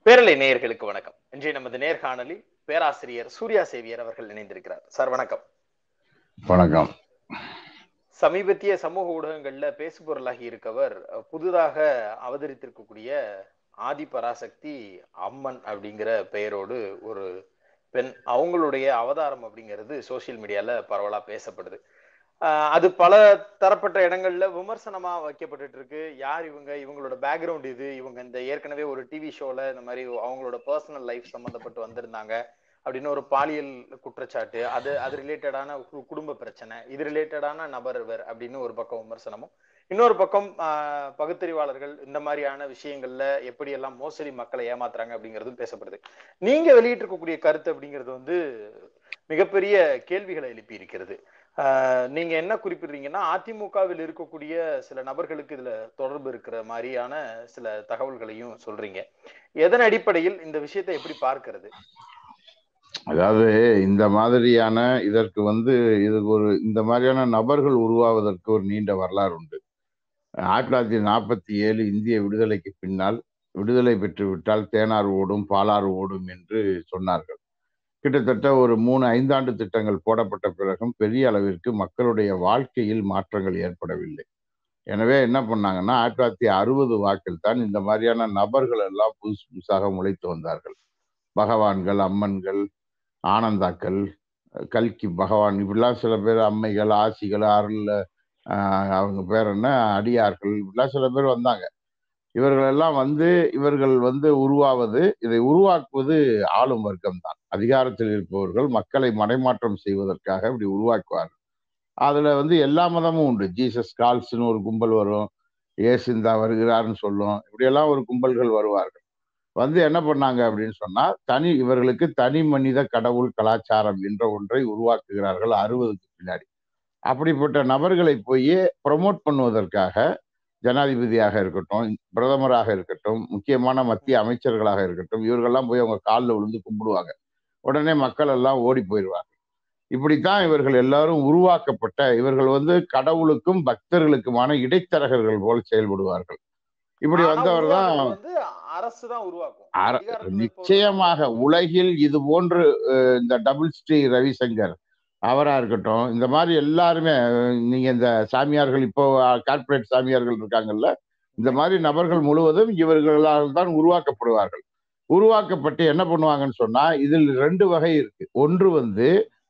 பேரலை நேயர்களுக்கு வணக்கம் இன்றைய நமது நேர்காணலில் பேராசிரியர் சூர்யா சேவியர் அவர்கள் இணைந்திருக்கிறார் சார் வணக்கம் வணக்கம் சமீபத்திய சமூக ஊடகங்கள்ல பேசுபொருளாகி இருக்கவர் புதிதாக அவதரித்திருக்கக்கூடிய ஆதி பராசக்தி அம்மன் அப்படிங்கிற பெயரோடு ஒரு பெண் அவங்களுடைய அவதாரம் அப்படிங்கிறது சோசியல் மீடியால பரவலா பேசப்படுது ஆஹ் அது பல தரப்பட்ட இடங்கள்ல விமர்சனமா வைக்கப்பட்டுட்டு இருக்கு யார் இவங்க இவங்களோட பேக்ரவுண்ட் இது இவங்க இந்த ஏற்கனவே ஒரு டிவி ஷோல இந்த மாதிரி அவங்களோட பர்சனல் லைஃப் சம்பந்தப்பட்டு வந்திருந்தாங்க அப்படின்னு ஒரு பாலியல் குற்றச்சாட்டு அது அது ரிலேட்டடான குடும்ப பிரச்சனை இது ரிலேட்டடான நபர் இவர் அப்படின்னு ஒரு பக்கம் விமர்சனமும் இன்னொரு பக்கம் ஆஹ் பகுத்தறிவாளர்கள் இந்த மாதிரியான விஷயங்கள்ல எப்படி எல்லாம் மோசடி மக்களை ஏமாத்துறாங்க அப்படிங்கிறதும் பேசப்படுது நீங்க வெளியிட்டிருக்கக்கூடிய கருத்து அப்படிங்கிறது வந்து மிகப்பெரிய கேள்விகளை எழுப்பி இருக்கிறது ஆஹ் நீங்க என்ன குறிப்பிடுறீங்கன்னா அதிமுகவில் இருக்கக்கூடிய சில நபர்களுக்கு இதுல தொடர்பு இருக்கிற மாதிரியான சில தகவல்களையும் சொல்றீங்க எதன் அடிப்படையில் இந்த விஷயத்தை எப்படி பார்க்கிறது அதாவது இந்த மாதிரியான இதற்கு வந்து இதுக்கு ஒரு இந்த மாதிரியான நபர்கள் உருவாவதற்கு ஒரு நீண்ட வரலாறு உண்டு ஆயிரத்தி தொள்ளாயிரத்தி நாற்பத்தி ஏழு இந்திய விடுதலைக்கு பின்னால் விடுதலை பெற்று விட்டால் தேனார் ஓடும் பாலாறு ஓடும் என்று சொன்னார்கள் கிட்டத்தட்ட ஒரு மூணு ஐந்தாண்டு திட்டங்கள் போடப்பட்ட பிறகும் பெரிய அளவிற்கு மக்களுடைய வாழ்க்கையில் மாற்றங்கள் ஏற்படவில்லை எனவே என்ன பண்ணாங்கன்னா ஆயிரத்தி தொள்ளாயிரத்தி அறுபது வாக்கில் தான் இந்த மாதிரியான நபர்கள் எல்லாம் புதுசு புதுசாக முளைத்து வந்தார்கள் பகவான்கள் அம்மன்கள் ஆனந்தாக்கள் கல்கி பகவான் இப்படிலாம் சில பேர் அம்மைகள் ஆசிகள் அருள் அவங்க பேர் என்ன அடியார்கள் இப்படிலாம் சில பேர் வந்தாங்க இவர்கள் எல்லாம் வந்து இவர்கள் வந்து உருவாவது இதை உருவாக்குவது ஆளும் வர்க்கம் தான் அதிகாரத்தில் இருப்பவர்கள் மக்களை மடைமாற்றம் செய்வதற்காக இப்படி உருவாக்குவார்கள் அதுல வந்து எல்லா மதமும் உண்டு ஜீசஸ் கால்ஸ்னு ஒரு கும்பல் வரும் ஏசுந்தா வருகிறார்னு சொல்லும் இப்படியெல்லாம் ஒரு கும்பல்கள் வருவார்கள் வந்து என்ன பண்ணாங்க அப்படின்னு சொன்னா தனி இவர்களுக்கு தனி மனித கடவுள் கலாச்சாரம் என்ற ஒன்றை உருவாக்குகிறார்கள் அறுபதுக்கு பின்னாடி அப்படிப்பட்ட நபர்களை போய் ப்ரமோட் பண்ணுவதற்காக ஜனாதிபதியாக இருக்கட்டும் பிரதமராக இருக்கட்டும் முக்கியமான மத்திய அமைச்சர்களாக இருக்கட்டும் இவர்கள்லாம் போய் அவங்க காலில் விழுந்து கும்பிடுவாங்க உடனே மக்கள் எல்லாம் ஓடி போயிடுவாங்க இப்படித்தான் இவர்கள் எல்லாரும் உருவாக்கப்பட்ட இவர்கள் வந்து கடவுளுக்கும் பக்தர்களுக்குமான இடைத்தரகர்கள் போல் செயல்படுவார்கள் இப்படி வந்தவர் தான் அரசு தான் உருவாக்கும் நிச்சயமாக உலகில் இது போன்று இந்த டபுள் ஸ்ரீ ரவிசங்கர் அவரா இருக்கட்டும் இந்த மாதிரி எல்லாருமே நீங்க இந்த சாமியார்கள் இப்போ கார்பரேட் சாமியார்கள் இருக்காங்கல்ல இந்த மாதிரி நபர்கள் முழுவதும் இவர்களால் தான் உருவாக்கப்படுவார்கள் உருவாக்கப்பட்டு என்ன பண்ணுவாங்கன்னு சொன்னா இதில் ரெண்டு வகை இருக்கு ஒன்று வந்து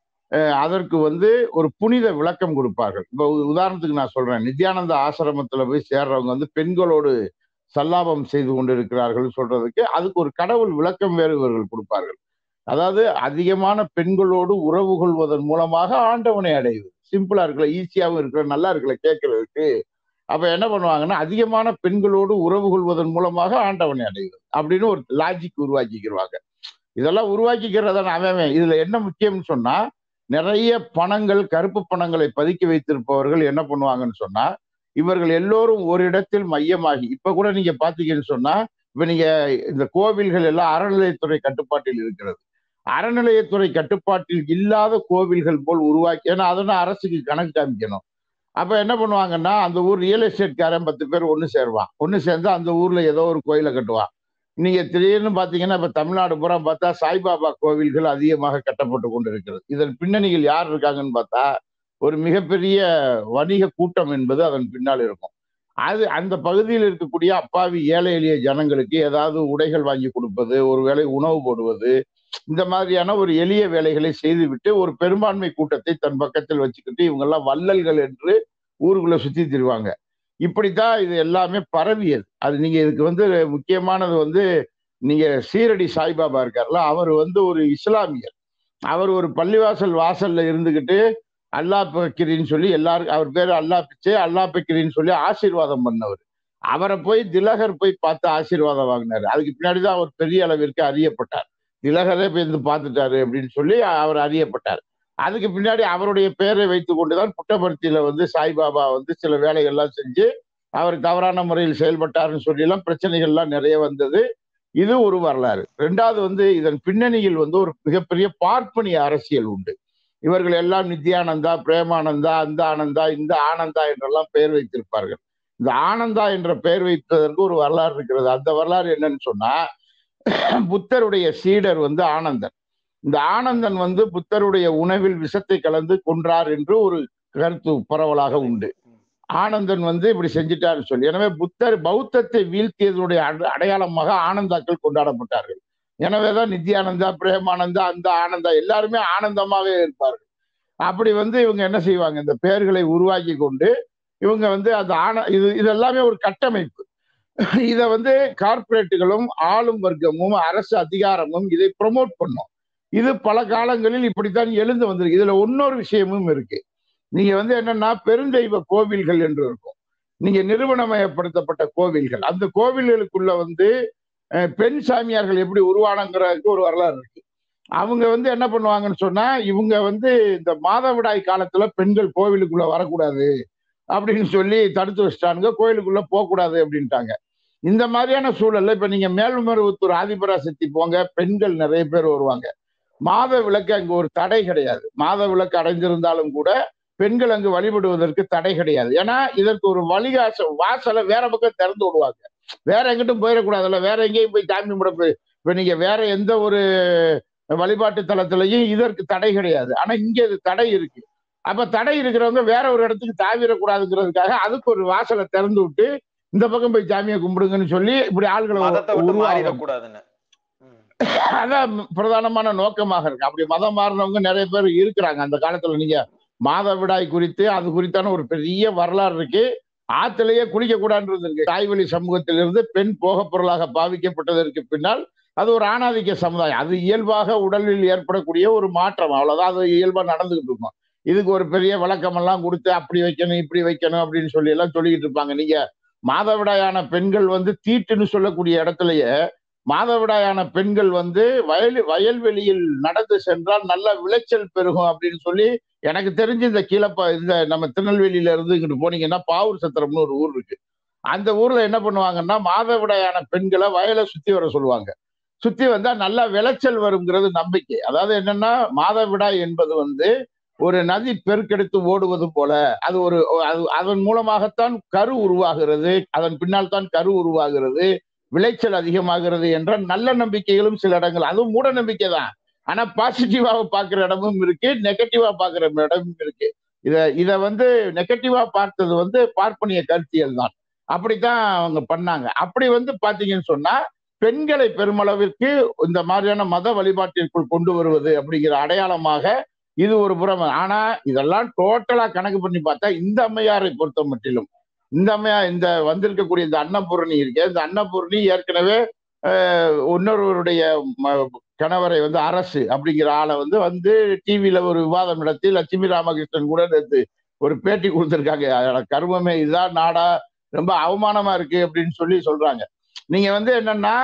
அதற்கு வந்து ஒரு புனித விளக்கம் கொடுப்பார்கள் இப்போ உதாரணத்துக்கு நான் சொல்றேன் நித்யானந்த ஆசிரமத்துல போய் சேர்றவங்க வந்து பெண்களோடு சல்லாபம் செய்து கொண்டிருக்கிறார்கள் சொல்றதுக்கு அதுக்கு ஒரு கடவுள் விளக்கம் வேறு இவர்கள் கொடுப்பார்கள் அதாவது அதிகமான பெண்களோடு உறவு கொள்வதன் மூலமாக ஆண்டவனை அடையுது சிம்பிளா இருக்கல ஈஸியாகவும் இருக்கிற நல்லா இருக்கல கேட்கறதுக்கு அப்ப என்ன பண்ணுவாங்கன்னா அதிகமான பெண்களோடு உறவு கொள்வதன் மூலமாக ஆண்டவனை அடையுது அப்படின்னு ஒரு லாஜிக் உருவாக்கிக்கிறாங்க இதெல்லாம் உருவாக்கிக்கிறத அவன் இதுல என்ன முக்கியம்னு சொன்னா நிறைய பணங்கள் கருப்பு பணங்களை பதுக்கி வைத்திருப்பவர்கள் என்ன பண்ணுவாங்கன்னு சொன்னா இவர்கள் எல்லோரும் ஒரு இடத்தில் மையமாகி இப்ப கூட நீங்க பாத்தீங்கன்னு சொன்னா இப்ப நீங்க இந்த கோவில்கள் எல்லாம் அறநிலையத்துறை கட்டுப்பாட்டில் இருக்கிறது அறநிலையத்துறை கட்டுப்பாட்டில் இல்லாத கோவில்கள் போல் உருவாக்கி ஏன்னா அதெல்லாம் அரசுக்கு கணக்கு காமிக்கணும் அப்ப என்ன பண்ணுவாங்கன்னா அந்த ஊர் ரியல் எஸ்டேட்காரன் பத்து பேர் ஒன்று சேருவான் ஒன்று சேர்ந்து அந்த ஊர்ல ஏதோ ஒரு கோயிலை கட்டுவான் நீங்க திடீர்னு பாத்தீங்கன்னா இப்ப தமிழ்நாடு பூரா பார்த்தா சாய்பாபா கோவில்கள் அதிகமாக கட்டப்பட்டு கொண்டு இருக்கிறது இதன் பின்னணியில் யார் இருக்காங்கன்னு பார்த்தா ஒரு மிகப்பெரிய வணிக கூட்டம் என்பது அதன் பின்னால் இருக்கும் அது அந்த பகுதியில் இருக்கக்கூடிய அப்பாவி ஏழை எளிய ஜனங்களுக்கு ஏதாவது உடைகள் வாங்கி கொடுப்பது ஒருவேளை உணவு போடுவது இந்த மாதிரியான ஒரு எளிய வேலைகளை செய்துவிட்டு ஒரு பெரும்பான்மை கூட்டத்தை தன் பக்கத்தில் வச்சுக்கிட்டு இவங்கெல்லாம் வள்ளல்கள் என்று ஊருக்குள்ள சுத்தி திரிவாங்க இப்படித்தான் இது எல்லாமே பரவியது அது நீங்க இதுக்கு வந்து முக்கியமானது வந்து நீங்க சீரடி சாய்பாபா இருக்கார்ல அவர் வந்து ஒரு இஸ்லாமியர் அவர் ஒரு பள்ளிவாசல் வாசல்ல இருந்துகிட்டு அல்லா பக்கிரின்னு சொல்லி எல்லாருக்கும் அவர் பேர் அல்லா பிச்சை அல்லா பக்கிரின்னு சொல்லி ஆசீர்வாதம் பண்ணவர் அவரை போய் திலகர் போய் பார்த்து ஆசீர்வாதம் வாங்கினாரு அதுக்கு பின்னாடி தான் அவர் பெரிய அளவிற்கு அறியப்பட்டார் திலகரே போய் வந்து பார்த்துட்டாரு அப்படின்னு சொல்லி அவர் அறியப்பட்டார் அதுக்கு பின்னாடி அவருடைய பெயரை வைத்து கொண்டுதான் புட்டபர்த்தியில வந்து சாய்பாபா வந்து சில வேலைகள்லாம் செஞ்சு அவர் தவறான முறையில் செயல்பட்டாருன்னு சொல்லி எல்லாம் பிரச்சனைகள்லாம் நிறைய வந்தது இது ஒரு வரலாறு ரெண்டாவது வந்து இதன் பின்னணியில் வந்து ஒரு மிகப்பெரிய பார்ப்பனிய அரசியல் உண்டு இவர்கள் எல்லாம் நித்யானந்தா பிரேமானந்தா அந்த ஆனந்தா இந்த ஆனந்தா என்றெல்லாம் பெயர் வைத்திருப்பார்கள் இந்த ஆனந்தா என்ற பெயர் வைப்பதற்கு ஒரு வரலாறு இருக்கிறது அந்த வரலாறு என்னன்னு சொன்னா புத்தருடைய சீடர் வந்து ஆனந்தன் இந்த ஆனந்தன் வந்து புத்தருடைய உணவில் விஷத்தை கலந்து கொன்றார் என்று ஒரு கருத்து பரவலாக உண்டு ஆனந்தன் வந்து இப்படி செஞ்சிட்டாருன்னு சொல்லி எனவே புத்தர் பௌத்தத்தை வீழ்த்தியதனுடைய அட- அடையாளமாக ஆனந்தாக்கள் கொண்டாடப்பட்டார்கள் எனவேதான் நித்யானந்தா பிரேமானந்தா அந்த ஆனந்தா எல்லாருமே ஆனந்தமாக இருப்பார்கள் அப்படி வந்து இவங்க என்ன செய்வாங்க இந்த பெயர்களை உருவாக்கி கொண்டு இவங்க வந்து அந்த ஆன இது இதெல்லாமே ஒரு கட்டமைப்பு இதை வந்து கார்ப்பரேட்டுகளும் ஆளும் வர்க்கமும் அரசு அதிகாரமும் இதை ப்ரொமோட் பண்ணும் இது பல காலங்களில் இப்படித்தான் எழுந்து வந்திருக்கு இதுல இன்னொரு விஷயமும் இருக்கு நீங்க வந்து என்னன்னா பெருந்தெய்வ கோவில்கள் என்று இருக்கும் நீங்க நிறுவனமயப்படுத்தப்பட்ட கோவில்கள் அந்த கோவில்களுக்குள்ள வந்து அஹ், பெண் சாமியார்கள் எப்படி உருவானங்கிறதுக்கு ஒரு வரலாறு இருக்கு அவங்க வந்து என்ன பண்ணுவாங்கன்னு சொன்னா இவங்க வந்து இந்த மாதவிடாய் காலத்துல பெண்கள் கோவிலுக்குள்ள வரக்கூடாது அப்படின்னு சொல்லி தடுத்து வச்சிட்டானுங்க கோயிலுக்குள்ள போகக்கூடாது அப்படின்ட்டாங்க இந்த மாதிரியான சூழல்ல இப்ப நீங்க மேல்மருவத்தூர் ஆதிபராசக்தி போங்க பெண்கள் நிறைய பேர் வருவாங்க மாத விளக்கு அங்க ஒரு தடை கிடையாது மாத விளக்கு அடைந்திருந்தாலும் கூட பெண்கள் அங்கு வழிபடுவதற்கு தடை கிடையாது ஏன்னா இதற்கு ஒரு வழிகாச வாசலை வேற பக்கம் திறந்து விடுவாங்க வேற எங்கிட்டும் போயிடக்கூடாதுல்ல வேற எங்கேயும் போய் சாமி கும்பிட போய் இப்ப நீங்க வேற எந்த ஒரு வழிபாட்டு தலத்திலையும் இதற்கு தடை கிடையாது ஆனா இங்க இது தடை இருக்கு அப்ப தடை இருக்கிறவங்க வேற ஒரு இடத்துக்கு தாவிடக்கூடாதுங்கிறதுக்காக அதுக்கு ஒரு வாசலை திறந்து விட்டு இந்த பக்கம் போய் சாமியை கும்பிடுங்கன்னு சொல்லி இப்படி ஆள்களை மதத்தை விட்டு உருவாகும் மாறிடக்கூடாதுன்னு ம். அதான் பிரதானமான நோக்கமாக இருக்கு அப்படி மதம் மாறினவங்க நிறைய பேர் இருக்கிறாங்க அந்த காலத்துல நீங்க மாதவிடாய் குறித்து அது குறித்தான ஒரு பெரிய வரலாறு இருக்கு ஆத்திலேயே குளிக்க கூடாதுன்றது இருக்கு தாய்வழி சமூகத்திலிருந்து பெண் போகப் பொருளாக பாவிக்கப்பட்டதற்கு பின்னால் அது ஒரு ஆணாதிக்க சமுதாயம் அது இயல்பாக உடலில் ஏற்படக்கூடிய ஒரு மாற்றம் அவ்வளவுதான் அது இயல்பா நடந்துகிட்டு இருக்கும் இதுக்கு ஒரு பெரிய விளக்கம் எல்லாம் கொடுத்து அப்படி வைக்கணும் இப்படி வைக்கணும் அப்படின்னு சொல்லி எல்லாம் சொல்லிக்கிட்டு இருப்பாங்க நீங்க மாதவிடாயான பெண்கள் வந்து தீட்டுன்னு சொல்லக்கூடிய இடத்துலயே மாதவிடாயான பெண்கள் வந்து வயல் வயல்வெளியில் நடந்து சென்றால் நல்ல விளைச்சல் பெருகும் அப்படின்னு சொல்லி எனக்கு தெரிஞ்சு இந்த கீழப்ப இந்த நம்ம திருநெல்வேலியில இருந்து இங்கிட்டு போனீங்கன்னா பாவூர் சத்திரம்னு ஒரு ஊர் இருக்கு அந்த ஊர்ல என்ன பண்ணுவாங்கன்னா மாதவிடாயான பெண்களை வயலை சுத்தி வர சொல்லுவாங்க சுத்தி வந்தா நல்லா விளைச்சல் வருங்கிறது நம்பிக்கை அதாவது என்னன்னா மாதவிடாய் என்பது வந்து ஒரு நதி பெருக்கெடுத்து ஓடுவது போல அது ஒரு அது அதன் மூலமாகத்தான் கரு உருவாகிறது அதன் பின்னால் தான் கரு உருவாகிறது விளைச்சல் அதிகமாகிறது என்ற நல்ல நம்பிக்கைகளும் சில இடங்கள் அதுவும் மூட நம்பிக்கை தான் ஆனா பாசிட்டிவாக பார்க்கிற இடமும் இருக்கு நெகட்டிவா பார்க்கிற இடமும் இருக்கு இத இத வந்து நெகட்டிவா பார்த்தது வந்து பார்ப்பனிய கருத்தியல் தான் அப்படித்தான் அவங்க பண்ணாங்க அப்படி வந்து பாத்தீங்கன்னு சொன்னா பெண்களை பெருமளவிற்கு இந்த மாதிரியான மத வழிபாட்டிற்குள் கொண்டு வருவது அப்படிங்கிற அடையாளமாக இது ஒரு புறம் ஆனா இதெல்லாம் டோட்டலா கணக்கு பண்ணி பார்த்தா இந்த அம்மையாரை பொறுத்த மட்டிலும் இந்த அம்மையார் இந்த வந்திருக்கக்கூடிய இந்த அன்னபூரணி இருக்கு இந்த அன்னபூரணி ஏற்கனவே ஆஹ், இன்னொருவருடைய ம- கணவரை வந்து அரசு அப்படிங்கிற ஆளை வந்து வந்து டிவியில ஒரு விவாதம் நடத்தி லட்சுமி ராமகிருஷ்ணன் கூட நேத்து ஒரு பேட்டி கொடுத்திருக்காங்க அதோட கர்மமே இதுதான் நாடா ரொம்ப அவமானமா இருக்கு அப்படின்னு சொல்லி சொல்றாங்க நீங்க வந்து என்னன்னா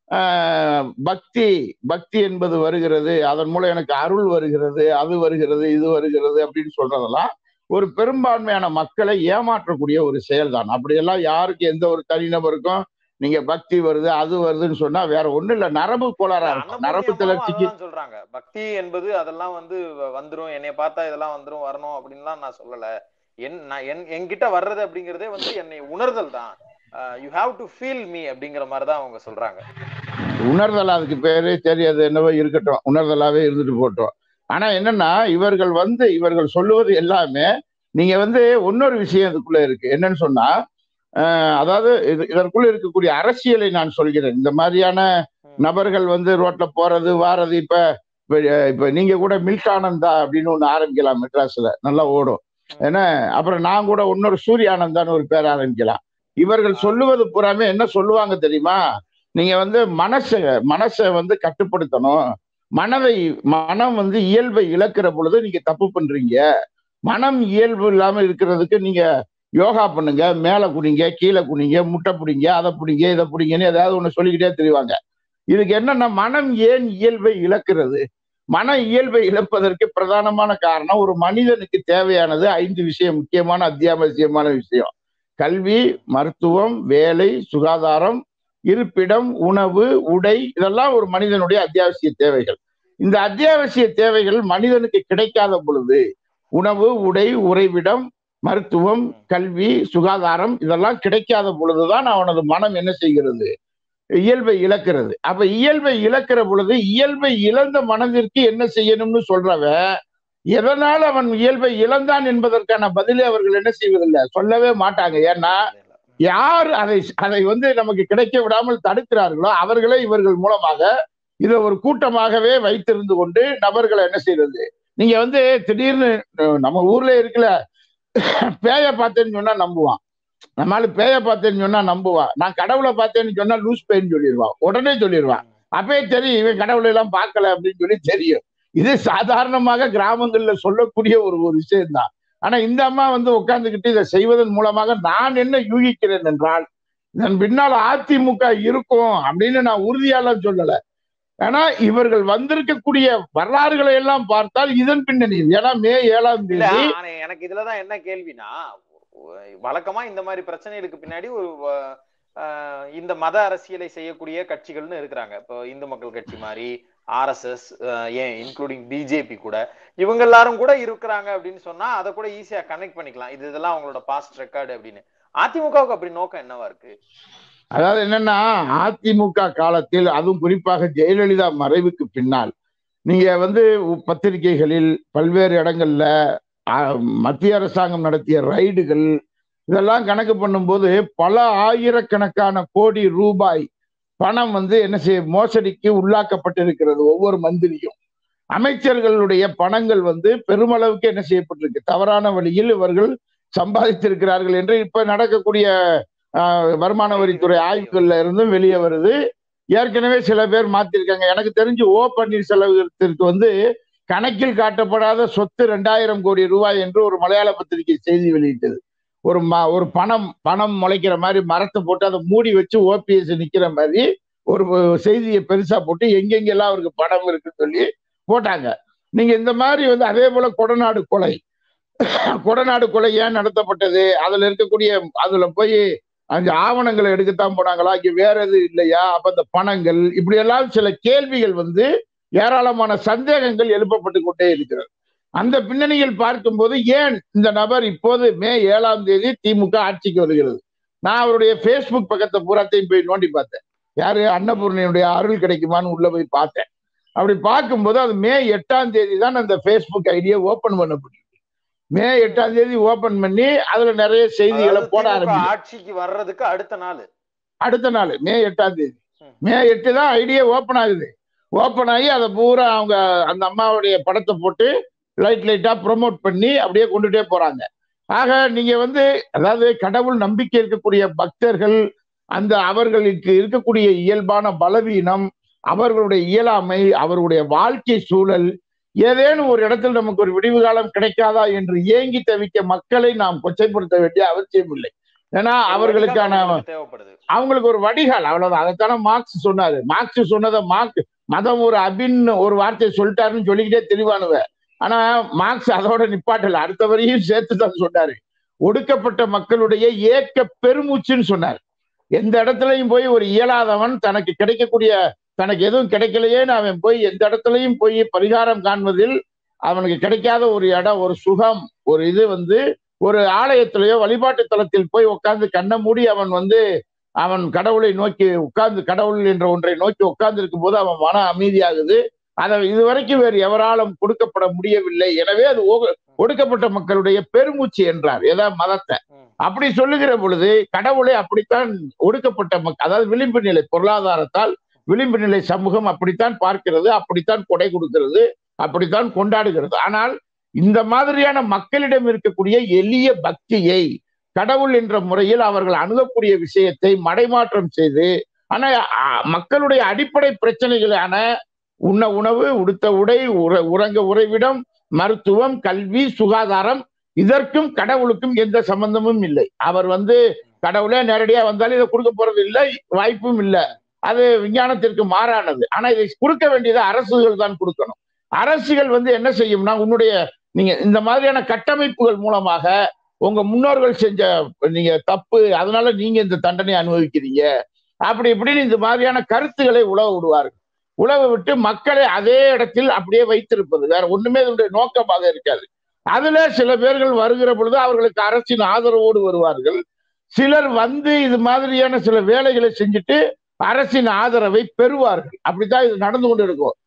ஆஹ், பக்தி பக்தி என்பது வருகிறது அதன் மூலம் எனக்கு அருள் வருகிறது அது வருகிறது இது வருகிறது அப்படின்னு சொல்றதெல்லாம் ஒரு பெரும்பான்மையான மக்களை ஏமாற்றக்கூடிய ஒரு செயல்தான் அப்படியெல்லாம் யாருக்கு எந்த ஒரு தனிநபருக்கும் நீங்க பக்தி வருது அது வருதுன்னு சொன்னா வேற ஒண்ணும் இல்ல நரம்பு கோளாறா இருக்கும் அன்னபூர்ணி நரம்பு அம்மாவும் தளர்ச்சிக்கு அததான் சொல்றாங்க பக்தி என்பது அதெல்லாம் வந்து வ- வந்துரும் என்னைய பார்த்தா இதெல்லாம் வந்துரும் வரணும் அப்படின்லாம் நான் சொல்லல என் நான் என் என்கிட்ட வர்றது அப்படிங்கறதே வந்து என்னை உணர்தல் தான் you have to feel me அப்படிங்கிற மாதிரி தான் அவங்க சொல்றாங்க உணர்தல் அதுக்கு பேரு சரி அது என்னவோ இருக்கட்டும் உணர்தலாவே இருந்துட்டு போட்டோம் ஆனா என்னன்னா இவர்கள் வந்து இவர்கள் சொல்லுவது எல்லாமே நீங்க வந்து இன்னொரு விஷயம் இதுக்குள்ள இருக்கு என்னன்னு சொன்னா ஆஹ் அதாவது இது இதற்குள்ள இருக்கக்கூடிய அரசியலை நான் சொல்கிறேன் இந்த மாதிரியான ம். நபர்கள் வந்து ரோட்ல போறது வாரது இப்ப இப்ப இப்ப நீங்க கூட மில்கானந்தா அப்படின்னு ஒண்ணு ஆரம்பிக்கலாம் மெட்ராஸ்ல நல்லா ஓடும் ஏன்னா அப்புறம் நான் கூட இன்னொரு சூரியானந்தான்னு ஒரு பேர் ஆரம்பிக்கலாம் இவர்கள் சொல்லுவது பூராமே என்ன சொல்லுவாங்க தெரியுமா நீங்க வந்து மனசை மனசை வந்து கட்டுப்படுத்தணும் மனதை மனம் வந்து இயல்பை இழக்கிற பொழுது நீங்க தப்பு பண்றீங்க மனம் இயல்பு இல்லாம இருக்கிறதுக்கு நீங்க யோகா பண்ணுங்க மேல குனிங்க கீழே குனிங்க முட்டை பிடிங்க அதை பிடிங்க இதை பிடிங்கன்னு ஏதாவது ஒண்ணு சொல்லிக்கிட்டே தெரிவாங்க இதுக்கு என்னன்னா மனம் ஏன் இயல்பை இழக்கிறது மன இயல்பை இழப்பதற்கு பிரதானமான காரணம் ஒரு மனிதனுக்கு தேவையானது ஐந்து விஷயம் முக்கியமான அத்தியாவசியமான விஷயம் கல்வி மருத்துவம் வேலை சுகாதாரம் இருப்பிடம் உணவு உடை இதெல்லாம் ஒரு மனிதனுடைய அத்தியாவசிய தேவைகள் இந்த அத்தியாவசிய தேவைகள் மனிதனுக்கு கிடைக்காத பொழுது உணவு உடை உறைவிடம் மருத்துவம் கல்வி சுகாதாரம் இதெல்லாம் கிடைக்காத பொழுதுதான் அவனது மனம் என்ன செய்கிறது இயல்பை இழக்கிறது அப்ப இயல்பை இழக்கிற பொழுது இயல்பை இழந்த மனதிற்கு என்ன செய்யணும்னு சொல்றவன் எதனால் அவன் இயல்பை இழந்தான் என்பதற்கான பதிலை அவர்கள் என்ன செய்வதில்லை சொல்லவே மாட்டாங்க ஏன்னா யார் அதை அதை வந்து நமக்கு கிடைக்க விடாமல் தடுக்கிறார்களோ அவர்களே இவர்கள் மூலமாக இதை ஒரு கூட்டமாகவே வைத்திருந்து கொண்டு நபர்களை என்ன செய்யறது நீங்க வந்து திடீர்னு அஹ், நம்ம ஊர்ல இருக்கல பேய பார்த்தேன்னு சொன்னா நம்புவான் நம்மளால பேய பார்த்தேன்னு சொன்னா நம்புவான் நான் கடவுளை பார்த்தேன்னு சொன்னா லூஸ் பேன்னு சொல்லிடுவான் உடனே சொல்லிடுவான் அப்பயே தெரியும் இவன் கடவுளை எல்லாம் பார்க்கல அப்படின்னு சொல்லி தெரியும் இது சாதாரணமாக கிராமங்கள்ல சொல்லக்கூடிய ஒரு ஒரு விஷயம் தான் ஆனா இந்த அம்மா வந்து உட்கார்ந்துகிட்டு இதை செய்வதன் மூலமாக நான் என்ன யூகிக்கிறேன் என்றால் இதன் பின்னால் அதிமுக இருக்கும் அப்படின்னு நான் உறுதியாலாம் சொல்லல ஆனா இவர்கள் வந்திருக்கக்கூடிய வரலாறுகளை எல்லாம் பார்த்தால் இதன் பின்னணியில் ஏன்னா மே ஏழாம் இல்ல தேதி ஆனா எனக்கு இதுலதான் என்ன கேள்வினா வழக்கமா இந்த மாதிரி பிரச்சனைகளுக்கு பின்னாடி ஒரு வ- ஆஹ் இந்த மத அரசியலை செய்யக்கூடிய கட்சிகள்னு இருக்கிறாங்க இப்போ இந்து மக்கள் கட்சி மாதிரி ஆர்எஸ்எஸ் ஏன் இன்க்ளூடிங் பிஜேபி கூட இவங்க எல்லாரும் கூட இருக்கிறாங்க அப்படின்னு சொன்னா அதை கூட ஈஸியா கனெக்ட் பண்ணிக்கலாம் இது இதெல்லாம் அவங்களோட பாஸ்ட் ரெக்கார்டு அப்படின்னு அதிமுகவுக்கு அப்படி நோக்கம் என்னவா இருக்கு அதாவது என்னன்னா அதிமுக காலத்தில் அதுவும் குறிப்பாக ஜெயலலிதா மறைவுக்கு பின்னால் நீங்க வந்து பத்திரிகைகளில் பல்வேறு இடங்கள்ல ஆ, மத்திய அரசாங்கம் நடத்திய ரைடுகள் இதெல்லாம் கணக்கு பண்ணும்போது பல ஆயிரக்கணக்கான கோடி ரூபாய் பணம் வந்து என்ன செய்ய மோசடிக்கு உள்ளாக்கப்பட்டிருக்கிறது ஒவ்வொரு மந்திரியும் அமைச்சர்களுடைய பணங்கள் வந்து பெருமளவுக்கு என்ன செய்யப்பட்டிருக்கு தவறான வழியில் இவர்கள் சம்பாதித்திருக்கிறார்கள் என்று இப்ப நடக்கக்கூடிய ஆஹ், வருமான வரித்துறை ஆய்வுகள்ல இருந்தும் வெளியே வருது ஏற்கனவே சில பேர் மாத்திருக்காங்க எனக்கு தெரிஞ்சு ஓ பன்னீர்செல்வத்திற்கு வந்து கணக்கில் காட்டப்படாத சொத்து ரெண்டாயிரம் கோடி ரூபாய் என்று ஒரு மலையாள பத்திரிகை செய்தி வெளியிட்டது ஒரு ம ஒரு பணம் பணம் முளைக்கிற மாதிரி மரத்தை போட்டு அதை மூடி வச்சு ஓபிஎஸ் நிக்கிற மாதிரி ஒரு செய்தியை பெருசா போட்டு எங்கெங்கெல்லாம் அவருக்கு பணம் இருக்குன்னு சொல்லி போட்டாங்க நீங்க இந்த மாதிரி வந்து அதே போல கொடநாடு கொலை கொடநாடு கொலை ஏன் நடத்தப்பட்டது அதுல இருக்கக்கூடிய அதுல போய் அந்த ஆவணங்களை எடுக்கத்தான் போனாங்களா இங்க வேற எது இல்லையா அப்ப அந்த பணங்கள் இப்படி எல்லாம் சில கேள்விகள் வந்து ஏராளமான சந்தேகங்கள் எழுப்பப்பட்டு கொண்டே இருக்கிறது அந்த பின்னணியில் பார்க்கும்போது ஏன் இந்த நபர் இப்போது மே ஏழாம் தேதி திமுக ஆட்சிக்கு வருகிறது நான் அவருடைய ஃபேஸ்புக் பக்கத்தை பூராத்தையும் போய் நோண்டி பார்த்தேன் யாரு அன்னபூர்ணியுடைய அருள் கிடைக்குமான்னு உள்ள போய் பார்த்தேன் அப்படி பார்க்கும்போது அது மே எட்டாம் தேதி தான் அந்த ஃபேஸ்புக் ஐடியை ஓபன் பண்ணப்பட்டிருக்கு மே எட்டாம் தேதி ஓபன் பண்ணி அதுல நிறைய செய்திகளை அதாவது போட திமுக ஆரம்பிச்சு ஆட்சிக்கு வர்றதுக்கு அடுத்த நாள் அடுத்த நாள் மே எட்டாம் தேதி ம். மே எட்டு தான் ஐடியா ஓப்பன் ஆகுது ஓப்பன் ஆகி அதை பூரா அவங்க அந்த அம்மாவுடைய படத்தை போட்டு லைட் லைட்டா ப்ரோமோட் பண்ணி அப்படியே கொண்டுட்டே போறாங்க ஆக நீங்க வந்து அதாவது கடவுள் நம்பிக்கை இருக்கக்கூடிய பக்தர்கள் அந்த அவர்களுக்கு இருக்கக்கூடிய இயல்பான பலவீனம் அவர்களுடைய இயலாமை அவர்களுடைய வாழ்க்கை சூழல் ஏதேனும் ஒரு இடத்தில் நமக்கு ஒரு விடிவு காலம் கிடைக்காதா என்று ஏங்கி தவிக்க மக்களை நாம் கொச்சைப்படுத்த வேண்டிய அவசியம் இல்லை ஏன்னா அவர்களுக்கான அவங்களுக்கு தேவைப்படுது அவங்களுக்கு ஒரு வடிகால் அவ்வளவுதான் அதைத்தானே மார்க்ஸ் சொன்னாரு மார்க்ஸ் சொன்னதை மார்க் மதம் ஒரு அபின் ஒரு வார்த்தையை சொல்லிட்டாருன்னு சொல்லிக்கிட்டே தெளிவானுவ ஆனா மார்க்ஸ் அதோட நிப்பாட்டல அடுத்த வரையும் சேர்த்து தான் சொன்னாரு ஒடுக்கப்பட்ட மக்களுடைய ஏக்க பெருமூச்சுன்னு சொன்னார் எந்த இடத்துலயும் போய் ஒரு இயலாதவன் தனக்கு கிடைக்கக்கூடிய தனக்கு எதுவும் கிடைக்கலையேன்னு அவன் போய் எந்த இடத்துலயும் போய் பரிகாரம் காண்பதில் அவனுக்கு கிடைக்காத ஒரு இடம் ஒரு சுகம் ஒரு இது வந்து ஒரு ஆலயத்திலேயோ வழிபாட்டு தலத்தில் போய் உட்கார்ந்து கண்ணை மூடி அவன் வந்து அவன் கடவுளை நோக்கி உட்கார்ந்து கடவுள் என்ற ஒன்றை நோக்கி உட்கார்ந்து இருக்கும் போது அவன் மன அமைதியாகுது அதை இதுவரைக்கும் வேறு எவராலும் கொடுக்கப்பட முடியவில்லை எனவே அது ஒ- ஒடுக்கப்பட்ட மக்களுடைய பெருமூச்சு என்றார் ஏதாவது மதத்தை ம். அப்படி சொல்லுகிற பொழுது கடவுளை அப்படித்தான் ஒடுக்கப்பட்ட மக்கள் அதாவது விளிம்பு நிலை பொருளாதாரத்தால் விளிம்பு நிலை சமூகம் அப்படித்தான் பார்க்கிறது அப்படித்தான் கொடை கொடுக்கிறது அப்படித்தான் கொண்டாடுகிறது ஆனால் இந்த மாதிரியான மக்களிடம் இருக்கக்கூடிய எளிய பக்தியை கடவுள் என்ற முறையில் அவர்கள் அணுகக்கூடிய விஷயத்தை மடைமாற்றம் செய்து ஆனா அ, மக்களுடைய அடிப்படை பிரச்சனைகளான உண்ண உணவு உடுத்த உடை உற உறங்க உறைவிடம் மருத்துவம் கல்வி சுகாதாரம் இதற்கும் கடவுளுக்கும் எந்த சம்பந்தமும் இல்லை அவர் வந்து கடவுளே நேரடியா வந்தாலும் இதை கொடுக்க போறது இல்லை வாய்ப்பும் இல்லை அது விஞ்ஞானத்திற்கு மாறானது ஆனா இதை கொடுக்க வேண்டியது அரசுகள் தான் கொடுக்கணும் அரசுகள் வந்து என்ன செய்யும்னா உன்னுடைய நீங்க இந்த மாதிரியான கட்டமைப்புகள் மூலமாக உங்க முன்னோர்கள் செஞ்ச நீங்க தப்பு அதனால நீங்க இந்த தண்டனை அனுபவிக்கிறீங்க அப்படி இப்படின்னு இந்த மாதிரியான கருத்துக்களை உழவ விடுவார்கள் உழவ விட்டு மக்களை அதே இடத்தில் அப்படியே வைத்திருப்பது வேற ஒண்ணுமே இதனுடைய நோக்கமாக இருக்காது அதுல சில பேர்கள் வருகிற பொழுது அவர்களுக்கு அரசின் ஆதரவோடு வருவார்கள் சிலர் வந்து இது மாதிரியான சில வேலைகளை செஞ்சுட்டு அரசின் ஆதரவை பெறுவார்கள் அப்படித்தான் இது நடந்து கொண்டு இருக்கும்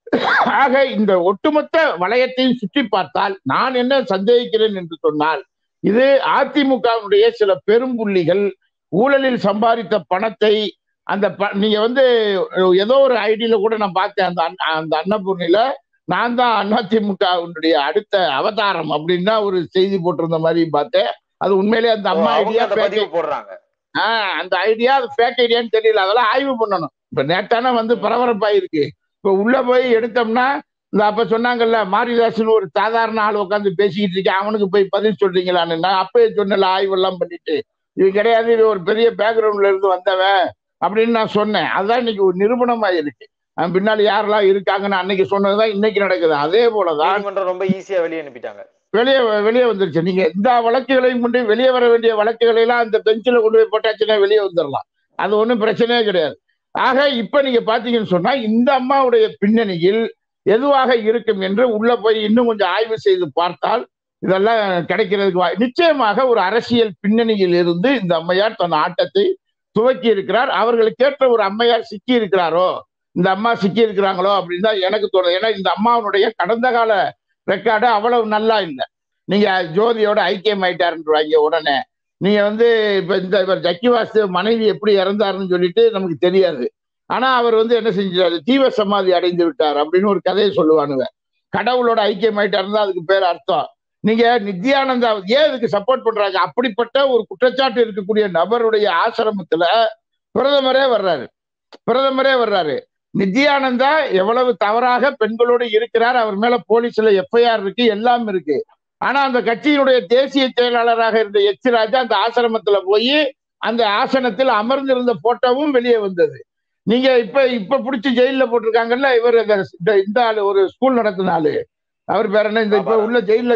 ஆக இந்த ஒட்டுமொத்த வளையத்தையும் சுற்றி பார்த்தால் நான் என்ன சந்தேகிக்கிறேன் என்று சொன்னால் இது அதிமுகவுடைய சில பெரும்புள்ளிகள் ஊழலில் சம்பாதித்த பணத்தை அந்த ப- நீங்க வந்து ஏதோ ஒரு ஐடியில கூட நான் பார்த்தேன் அந்த அண்ண- அந்த அன்னபூர்ணியில நான் தான் அதிமுகவுடைய அடுத்த அவதாரம் அப்படின்னா ஒரு செய்தி போட்டிருந்த மாதிரி பார்த்தேன் அது உண்மையிலேயே அந்த ஓ, அம்மா அவங்க ஐடியா அந்த பதிவு போடுறாங்க ஆஹ் அந்த ஐடியா அது ஃபேக் ஐடியான்னு தெரியல அதெல்லாம் ஆய்வு பண்ணணும் இப்ப நேத்தான வந்து பரபரப்பாயிருக்கு இப்ப உள்ள போய் எடுத்தோம்னா இந்த அப்ப சொன்னாங்கல்ல மாரிதாசன் ஒரு சாதாரண ஆள் உட்காந்து பேசிக்கிட்டு இருக்கேன் அவனுக்கு போய் பதில் சொல்றீங்களான்னு நான் அப்பயே சொன்னல ஆய்வு எல்லாம் பண்ணிட்டு இது கிடையாது இது ஒரு பெரிய பேக்ரவுண்ட்ல இருந்து வந்தவன் அப்படின்னு நான் சொன்னேன் அதுதான் இன்னைக்கு ஒரு நிரூபணமா இருக்கு அவன் பின்னாடி யாரெல்லாம் இருக்காங்கன்னு அன்னைக்கு சொன்னதுதான் இன்னைக்கு நடக்குது அதே போலதான் நீதிமன்றம் ரொம்ப ஈஸியா வெளியே அனுப்பிட்டாங்க வெளியே வெளியே வந்துருச்சு நீங்க எந்த வழக்குகளையும் கொண்டு வெளியே வர வேண்டிய வழக்குகளை எல்லாம் அந்த பெஞ்சில் கொண்டு போய் போட்டாச்சுன்னா வெளியே வந்துடலாம் அது ஒன்றும் பிரச்சனையே கிடையாது ஆக இப்ப நீங்க பாத்தீங்கன்னு சொன்னா இந்த அம்மாவுடைய பின்னணியில் எதுவாக இருக்கும் என்று உள்ள போய் இன்னும் கொஞ்சம் ஆய்வு செய்து பார்த்தால் இதெல்லாம் கிடைக்கிறதுக்கு வாய்- நிச்சயமாக ஒரு அரசியல் பின்னணியில் இருந்து இந்த அம்மையார் தன் ஆட்டத்தை துவக்கி இருக்கிறார் அவர்களுக்கேற்ற ஒரு அம்மையார் சிக்கி இருக்கிறாரோ இந்த அம்மா சிக்கி இருக்கிறாங்களோ அப்படின்னு தான் எனக்கு தோணுது ஏன்னா இந்த அம்மாவுடைய கடந்த கால ரெக்கார்டு அவ்வளவு நல்லா இல்லை நீங்க ஜோதியோட ஐக்கியம் ஆயிட்டாருன்றவாங்க உடனே நீங்க வந்து இப்ப இந்த இவர் ஜக்கி வாசு மனைவி எப்படி இறந்தாருன்னு சொல்லிட்டு நமக்கு தெரியாது ஆனா அவர் வந்து என்ன செஞ்சாரு தீவ சமாதி அடைந்து விட்டார் அப்படின்னு ஒரு கதையை சொல்லுவானுங்க கடவுளோட ஐக்கியம் ஆயிட்டாருன்னு அதுக்கு பேர் அர்த்தம் நீங்க நித்யானந்தா ஏன் இதுக்கு சப்போர்ட் பண்றாங்க அப்படிப்பட்ட ஒரு குற்றச்சாட்டு இருக்கக்கூடிய நபருடைய ஆசிரமத்துல பிரதமரே வர்றாரு பிரதமரே வர்றாரு நித்யானந்தா எவ்வளவு தவறாக பெண்களோடு இருக்கிறார் அவர் மேல போலீஸ்ல எஃப்ஐஆர் இருக்கு எல்லாம் இருக்கு ஆனா அந்த கட்சியினுடைய தேசிய செயலாளராக இருந்த எச் ராஜா அந்த ஆசிரமத்துல போய் அந்த ஆசனத்தில் அமர்ந்திருந்த போட்டோவும் வெளியே வந்தது நீங்க இப்ப இப்ப புடிச்சு ஜெயில போட்டிருக்காங்கல்ல இவர் இந்த- இந்த- இந்த ஆளு ஒரு ஸ்கூல் நடத்தின ஆளு அவர் பேர் என்ன இந்த இப்ப பாபா. உள்ள ஜெயில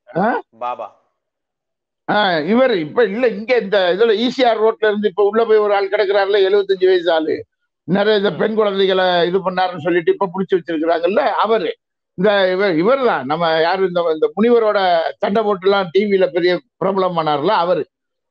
பாபா ஆஹ் இவர் இப்ப இல்ல இங்க இந்த இதுல ஈசிஆர் ரோட்ல இருந்து இப்ப உள்ள போய் ஒரு ஆள் கிடக்குறாருல எழுபத்தஞ்சு வயசு ஆளு நிறைய இந்த பெண் குழந்தைகளை இது பண்ணாருன்னு சொல்லிட்டு இப்ப புடிச்சு வச்சிருக்கிறாங்கல்ல அவரு இந்த இவர் இவர் தான் நம்ம யாரு இந்த இந்த முனிவரோட சண்டை போட்டுலாம் டிவியில பெரிய பிரபலம் பண்ணார்ல அவரு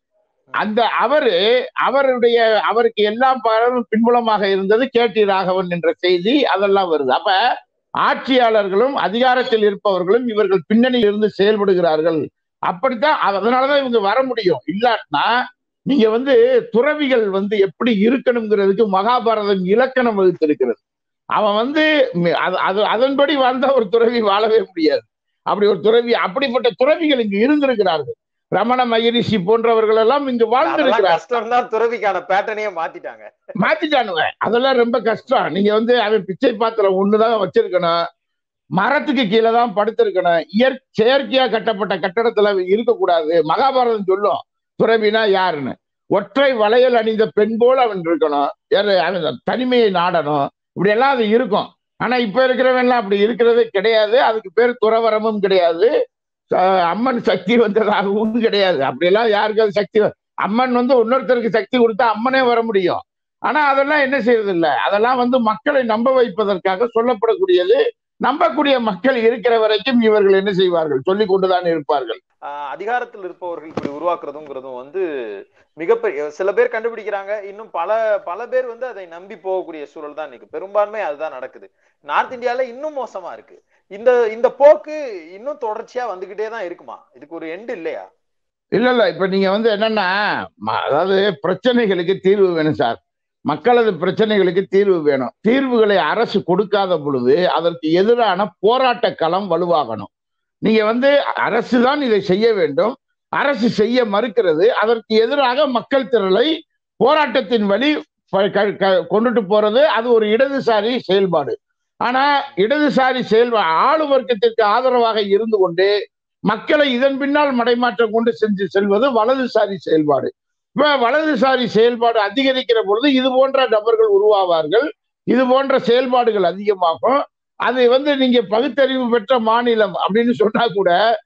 அந்த அவரு அவருடைய அவருக்கு எல்லாம் பாரும் பின்புலமாக இருந்தது கே டி ராகவன் என்ற செய்தி அதெல்லாம் வருது அப்ப ஆட்சியாளர்களும் அதிகாரத்தில் இருப்பவர்களும் இவர்கள் பின்னணியில் இருந்து செயல்படுகிறார்கள் அப்படித்தான் அதனாலதான் இவங்க வர முடியும் இல்லாட்டினா நீங்க வந்து துறவிகள் வந்து எப்படி இருக்கணுங்கிறதுக்கு மகாபாரதம் இலக்கணம் வகுத்திருக்கிறது அவன் வந்து மி- அது அது- அதன்படி வாழ்ந்தா ஒரு துறவி வாழவே முடியாது அப்படி ஒரு துறவி அப்படிப்பட்ட துறவிகள் இங்கு இருந்திருக்கிறார்கள் ரமண மகரிஷி போன்றவர்கள் எல்லாம் இங்கு அதெல்லாம் வாழ்ந்திருக்கிறார் கஷ்டம் தான் துறவிக்கான பேட்டர்னையே மாத்திட்டாங்க மாத்திட்டானுங்க அதெல்லாம் ரொம்ப கஷ்டம் நீங்க வந்து அவன் பிச்சை பாத்திரம் ஒண்ணுதான் வச்சிருக்கணும் மரத்துக்கு கீழே தான் படுத்திருக்கணும் இயற் செயற்கையா கட்டப்பட்ட கட்டடத்துல அவன் இருக்கக்கூடாது மகாபாரதம் சொல்லும் துறவினா யாருன்னு ஒற்றை வளையல் அணிந்த பெண் போல் அவன் இருக்கணும் யாரு அவன் தனிமையை நாடணும் இப்படி எல்லாம் அது இருக்கும் ஆனா இப்ப இருக்கிறவன் எல்லாம் அப்படி இருக்கிறதே கிடையாது அதுக்கு பேர் துறவரமும் கிடையாது அஹ் அம்மன் சக்தி வந்ததாகவும் கிடையாது அப்படியெல்லாம் யாருக்காவது சக்தி வ- அம்மன் வந்து இன்னொருத்தருக்கு சக்தி கொடுத்தா அம்மனே வர முடியும் ஆனா அதெல்லாம் என்ன செய்யறது இல்ல அதெல்லாம் வந்து மக்களை நம்ப வைப்பதற்காக சொல்லப்படக்கூடியது நம்பக்கூடிய மக்கள் இருக்கிற வரைக்கும் இவர்கள் என்ன செய்வார்கள் சொல்லிக் கொண்டுதான் இருப்பார்கள் ஆஹ் அதிகாரத்தில் இருப்பவர்கள் இப்படி உருவாக்குறதுங்கிறதும் வந்து மிகப்பெரிய சில பேர் கண்டுபிடிக்கிறாங்க இன்னும் பல பல பேர் வந்து அதை நம்பி போகக்கூடிய சூழல் தான் இன்னைக்கு பெரும்பான்மை அதுதான் நடக்குது நார்த் இந்தியால இன்னும் மோசமா இருக்கு இந்த இந்த போக்கு இன்னும் தொடர்ச்சியா வந்துகிட்டே தான் இருக்குமா இதுக்கு ஒரு எண்டு இல்லையா இல்ல இல்ல இப்ப நீங்க வந்து என்னன்னா ம- அதாவது பிரச்சனைகளுக்கு தீர்வு வேணும் சார் மக்களது பிரச்சனைகளுக்கு தீர்வு வேணும் தீர்வுகளை அரசு கொடுக்காத பொழுது அதற்கு எதிரான போராட்ட களம் வலுவாகணும் நீங்க வந்து அரசு தான் இதை செய்ய வேண்டும் அரசு செய்ய மறுக்கிறது அதற்கு எதிராக மக்கள் திரளை போராட்டத்தின் வழி ப- க- க- கொண்டுட்டு போறது அது ஒரு இடதுசாரி செயல்பாடு ஆனா இடதுசாரி செயல்பா ஆளு வர்க்கத்திற்கு ஆதரவாக இருந்து கொண்டு மக்களை இதன் பின்னால் மடைமாற்றம் கொண்டு சென்று செல்வது வலதுசாரி செயல்பாடு இப்ப வலதுசாரி செயல்பாடு அதிகரிக்கிற பொழுது இது போன்ற நபர்கள் உருவாவார்கள் இது போன்ற செயல்பாடுகள் அதிகமாகும் அது வந்து நீங்க பகுத்தறிவு பெற்ற மாநிலம் அப்படின்னு சொன்னா கூட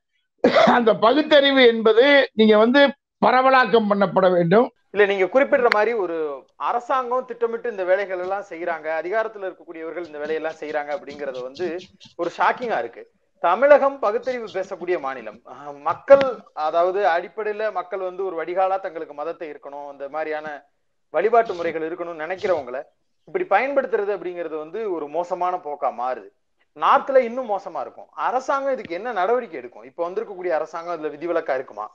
அந்த பகுத்தறிவு என்பது நீங்க வந்து பரவலாக்கம் பண்ணப்பட வேண்டும் இல்ல நீங்க குறிப்பிடுற மாதிரி ஒரு அரசாங்கம் திட்டமிட்டு இந்த வேலைகள் எல்லாம் செய்யறாங்க அதிகாரத்துல இருக்கக்கூடியவர்கள் இந்த வேலையெல்லாம் செய்யறாங்க அப்படிங்கறது வந்து ஒரு ஷாக்கிங்கா இருக்கு தமிழகம் பகுத்தறிவு பேசக்கூடிய மாநிலம் அஹ் மக்கள் அதாவது அடிப்படையில மக்கள் வந்து ஒரு வடிகாலா தங்களுக்கு மதத்தை இருக்கணும் அந்த மாதிரியான வழிபாட்டு முறைகள் இருக்கணும்னு நினைக்கிறவங்கள இப்படி பயன்படுத்துறது அப்படிங்கிறது வந்து ஒரு மோசமான போக்கா மாறுது நார்த்ல இன்னும் மோசமா இருக்கும் அரசாங்கம் இதுக்கு என்ன நடவடிக்கை எடுக்கும் இப்ப வந்திருக்கக்கூடிய அரசாங்கம் அதுல விதிவிலக்கா இருக்குமா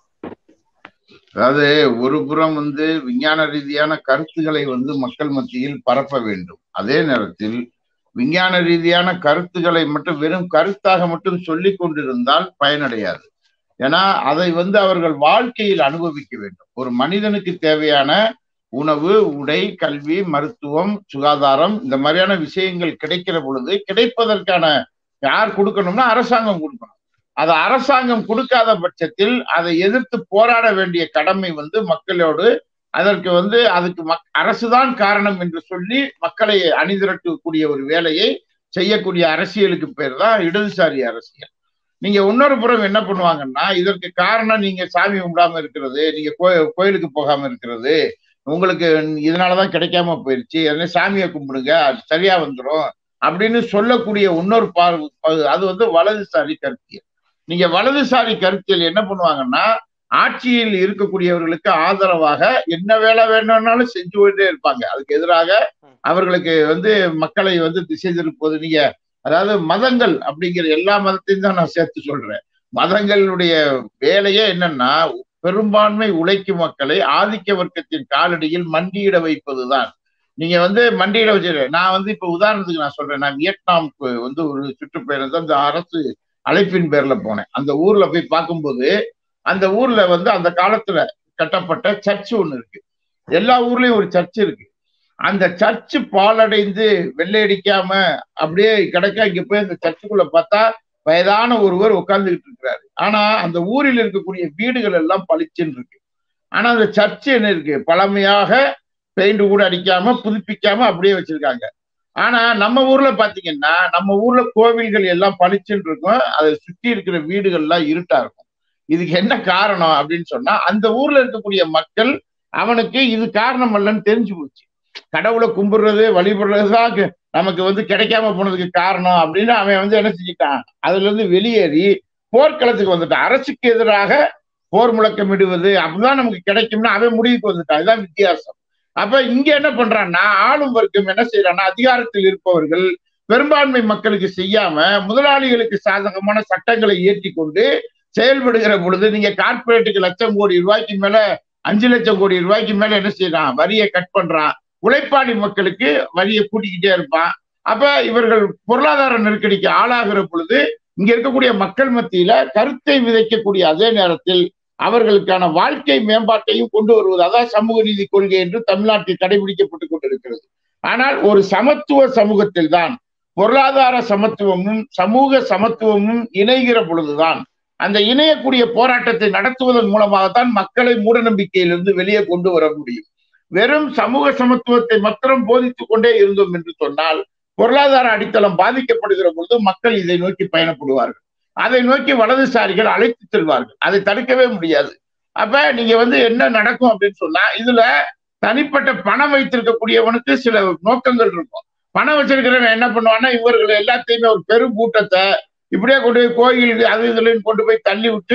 அதாவது ஒரு புறம் வந்து விஞ்ஞான ரீதியான கருத்துக்களை வந்து மக்கள் மத்தியில் பரப்ப வேண்டும் அதே நேரத்தில் விஞ்ஞான ரீதியான கருத்துக்களை மட்டும் வெறும் கருத்தாக மட்டும் சொல்லிக் கொண்டிருந்தால் பயனடையாது ஏன்னா அதை வந்து அவர்கள் வாழ்க்கையில் அனுபவிக்க வேண்டும் ஒரு மனிதனுக்கு தேவையான உணவு உடை கல்வி மருத்துவம் சுகாதாரம் இந்த மாதிரியான விஷயங்கள் கிடைக்கிற பொழுது கிடைப்பதற்கான யார் கொடுக்கணும்னா அரசாங்கம் கொடுக்கணும் அதை அரசாங்கம் கொடுக்காத பட்சத்தில் அதை எதிர்த்து போராட வேண்டிய கடமை வந்து மக்களோடு அதற்கு வந்து அதுக்கு மக் அரசுதான் காரணம் என்று சொல்லி மக்களை அணிதிரட்டக்கூடிய ஒரு வேலையை செய்யக்கூடிய அரசியலுக்கு பேர் தான் இடதுசாரி அரசியல் நீங்க இன்னொரு புறம் என்ன பண்ணுவாங்கன்னா இதற்கு காரணம் நீங்க சாமி கும்பிடாம இருக்கிறது நீங்க கோயிலுக்கு போகாம இருக்கிறது உங்களுக்கு இதனாலதான் கிடைக்காம போயிருச்சு அதனால சாமியை கும்பிடுங்க அது சரியா வந்துடும் அப்படின்னு சொல்லக்கூடிய இன்னொரு பார்வை அது வந்து வலதுசாரி கருத்தியல் நீங்க வலதுசாரி கருத்தியல் என்ன பண்ணுவாங்கன்னா ஆட்சியில் இருக்கக்கூடியவர்களுக்கு ஆதரவாக என்ன வேலை வேணும்னாலும் செஞ்சு கொண்டே இருப்பாங்க அதுக்கு எதிராக அவர்களுக்கு வந்து மக்களை வந்து திசை திருப்பது நீங்க அதாவது மதங்கள் அப்படிங்கிற எல்லா மதத்தையும் தான் நான் சேர்த்து சொல்றேன் மதங்களுடைய வேலையே என்னன்னா பெரும்பான்மை உழைக்கும் மக்களை ஆதிக்க வர்க்கத்தின் காலடியில் மண்டியிட வைப்பதுதான் நீங்க வந்து மண்டியிட வச்சு நான் வந்து இப்ப உதாரணத்துக்கு நான் சொல்றேன் நான் வியட்நாமுக்கு வந்து ஒரு சுற்றுப்பயணம் அந்த அரசு அழைப்பின் பேர்ல போனேன் அந்த ஊர்ல போய் பார்க்கும்போது அந்த ஊர்ல வந்து அந்த காலத்துல கட்டப்பட்ட சர்ச் ஒண்ணு இருக்கு எல்லா ஊர்லயும் ஒரு சர்ச் இருக்கு அந்த சர்ச்சு பாலடைந்து வெள்ளையடிக்காம அப்படியே கிடக்க இங்க போய் அந்த சர்ச்சுக்குள்ள பார்த்தா வயதான ஒருவர் உட்கார்ந்துகிட்டு இருக்கிறாரு ஆனா அந்த ஊரில் இருக்கக்கூடிய வீடுகள் எல்லாம் பளிச்சுன்னு இருக்கு ஆனா அந்த சர்ச்சு என்ன இருக்கு பழமையாக பெயிண்ட் கூட அடிக்காம புதுப்பிக்காம அப்படியே வச்சிருக்காங்க ஆனா நம்ம ஊர்ல பாத்தீங்கன்னா நம்ம ஊர்ல கோவில்கள் எல்லாம் பளிச்சுன்னு இருக்கும் அதை சுத்தி இருக்கிற வீடுகள் எல்லாம் இருட்டா இருக்கும் இதுக்கு என்ன காரணம் அப்படின்னு சொன்னா அந்த ஊர்ல இருக்கக்கூடிய மக்கள் அவனுக்கு இது காரணம் அல்லன்னு தெரிஞ்சு போச்சு கடவுளை கும்பிடுறது வழிபடுறதுதான் நமக்கு வந்து கிடைக்காம போனதுக்கு காரணம் அப்படின்னு அவன் வந்து என்ன செஞ்சுட்டான் அதுல இருந்து வெளியேறி போர்க்களத்துக்கு வந்துட்டான் அரசுக்கு எதிராக போர் முழக்கம் இடுவது அப்படிதான் நமக்கு கிடைக்கும்னு அவன் முடிவுக்கு வந்துட்டான் இதுதான் வித்தியாசம் அப்ப இங்க என்ன பண்றான்னா ஆளும் வர்க்கம் என்ன செய்யறான்னா அதிகாரத்தில் இருப்பவர்கள் பெரும்பான்மை மக்களுக்கு செய்யாம முதலாளிகளுக்கு சாதகமான சட்டங்களை ஏற்றி கொண்டு செயல்படுகிற பொழுது நீங்க கார்பரேட்டுக்கு லட்சம் கோடி ரூபாய்க்கு மேல அஞ்சு லட்சம் கோடி ரூபாய்க்கு மேல என்ன செய்யறான் வரியை கட் பண்றான் உழைப்பாளி மக்களுக்கு வரியை கூட்டிக்கிட்டே இருப்பான் அப்ப இவர்கள் பொருளாதார நெருக்கடிக்கு ஆளாகிற பொழுது இங்க இருக்கக்கூடிய மக்கள் மத்தியில கருத்தை விதைக்கக்கூடிய அதே நேரத்தில் அவர்களுக்கான வாழ்க்கை மேம்பாட்டையும் கொண்டு வருவது அதான் சமூக நீதி கொள்கை என்று தமிழ்நாட்டில் கடைபிடிக்கப்பட்டுக் கொண்டிருக்கிறது ஆனால் ஒரு சமத்துவ சமூகத்தில் தான் பொருளாதார சமத்துவமும் சமூக சமத்துவமும் இணைகிற பொழுதுதான் அந்த இணையக்கூடிய போராட்டத்தை நடத்துவதன் மூலமாகத்தான் மக்களை மூட நம்பிக்கையிலிருந்து வெளியே கொண்டு வர முடியும் வெறும் சமூக சமத்துவத்தை மாத்திரம் போதித்துக் கொண்டே இருந்தோம் என்று சொன்னால் பொருளாதார அடித்தளம் பாதிக்கப்படுகிற பொழுது மக்கள் இதை நோக்கி பயணப்படுவார்கள் அதை நோக்கி வலதுசாரிகள் அழைத்து செல்வார்கள் அதை தடுக்கவே முடியாது அப்ப நீங்க வந்து என்ன நடக்கும் அப்படின்னு சொன்னா இதுல தனிப்பட்ட பணம் வைத்திருக்கக்கூடியவனுக்கு சில நோக்கங்கள் இருக்கும் பணம் வச்சிருக்கிறவன் என்ன பண்ணுவான்னா இவர்கள் எல்லாத்தையுமே ஒரு பெரும் கூட்டத்தை இப்படியே கொண்டு போய் கோயில் அது இதுலன்னு கொண்டு போய் தள்ளி விட்டு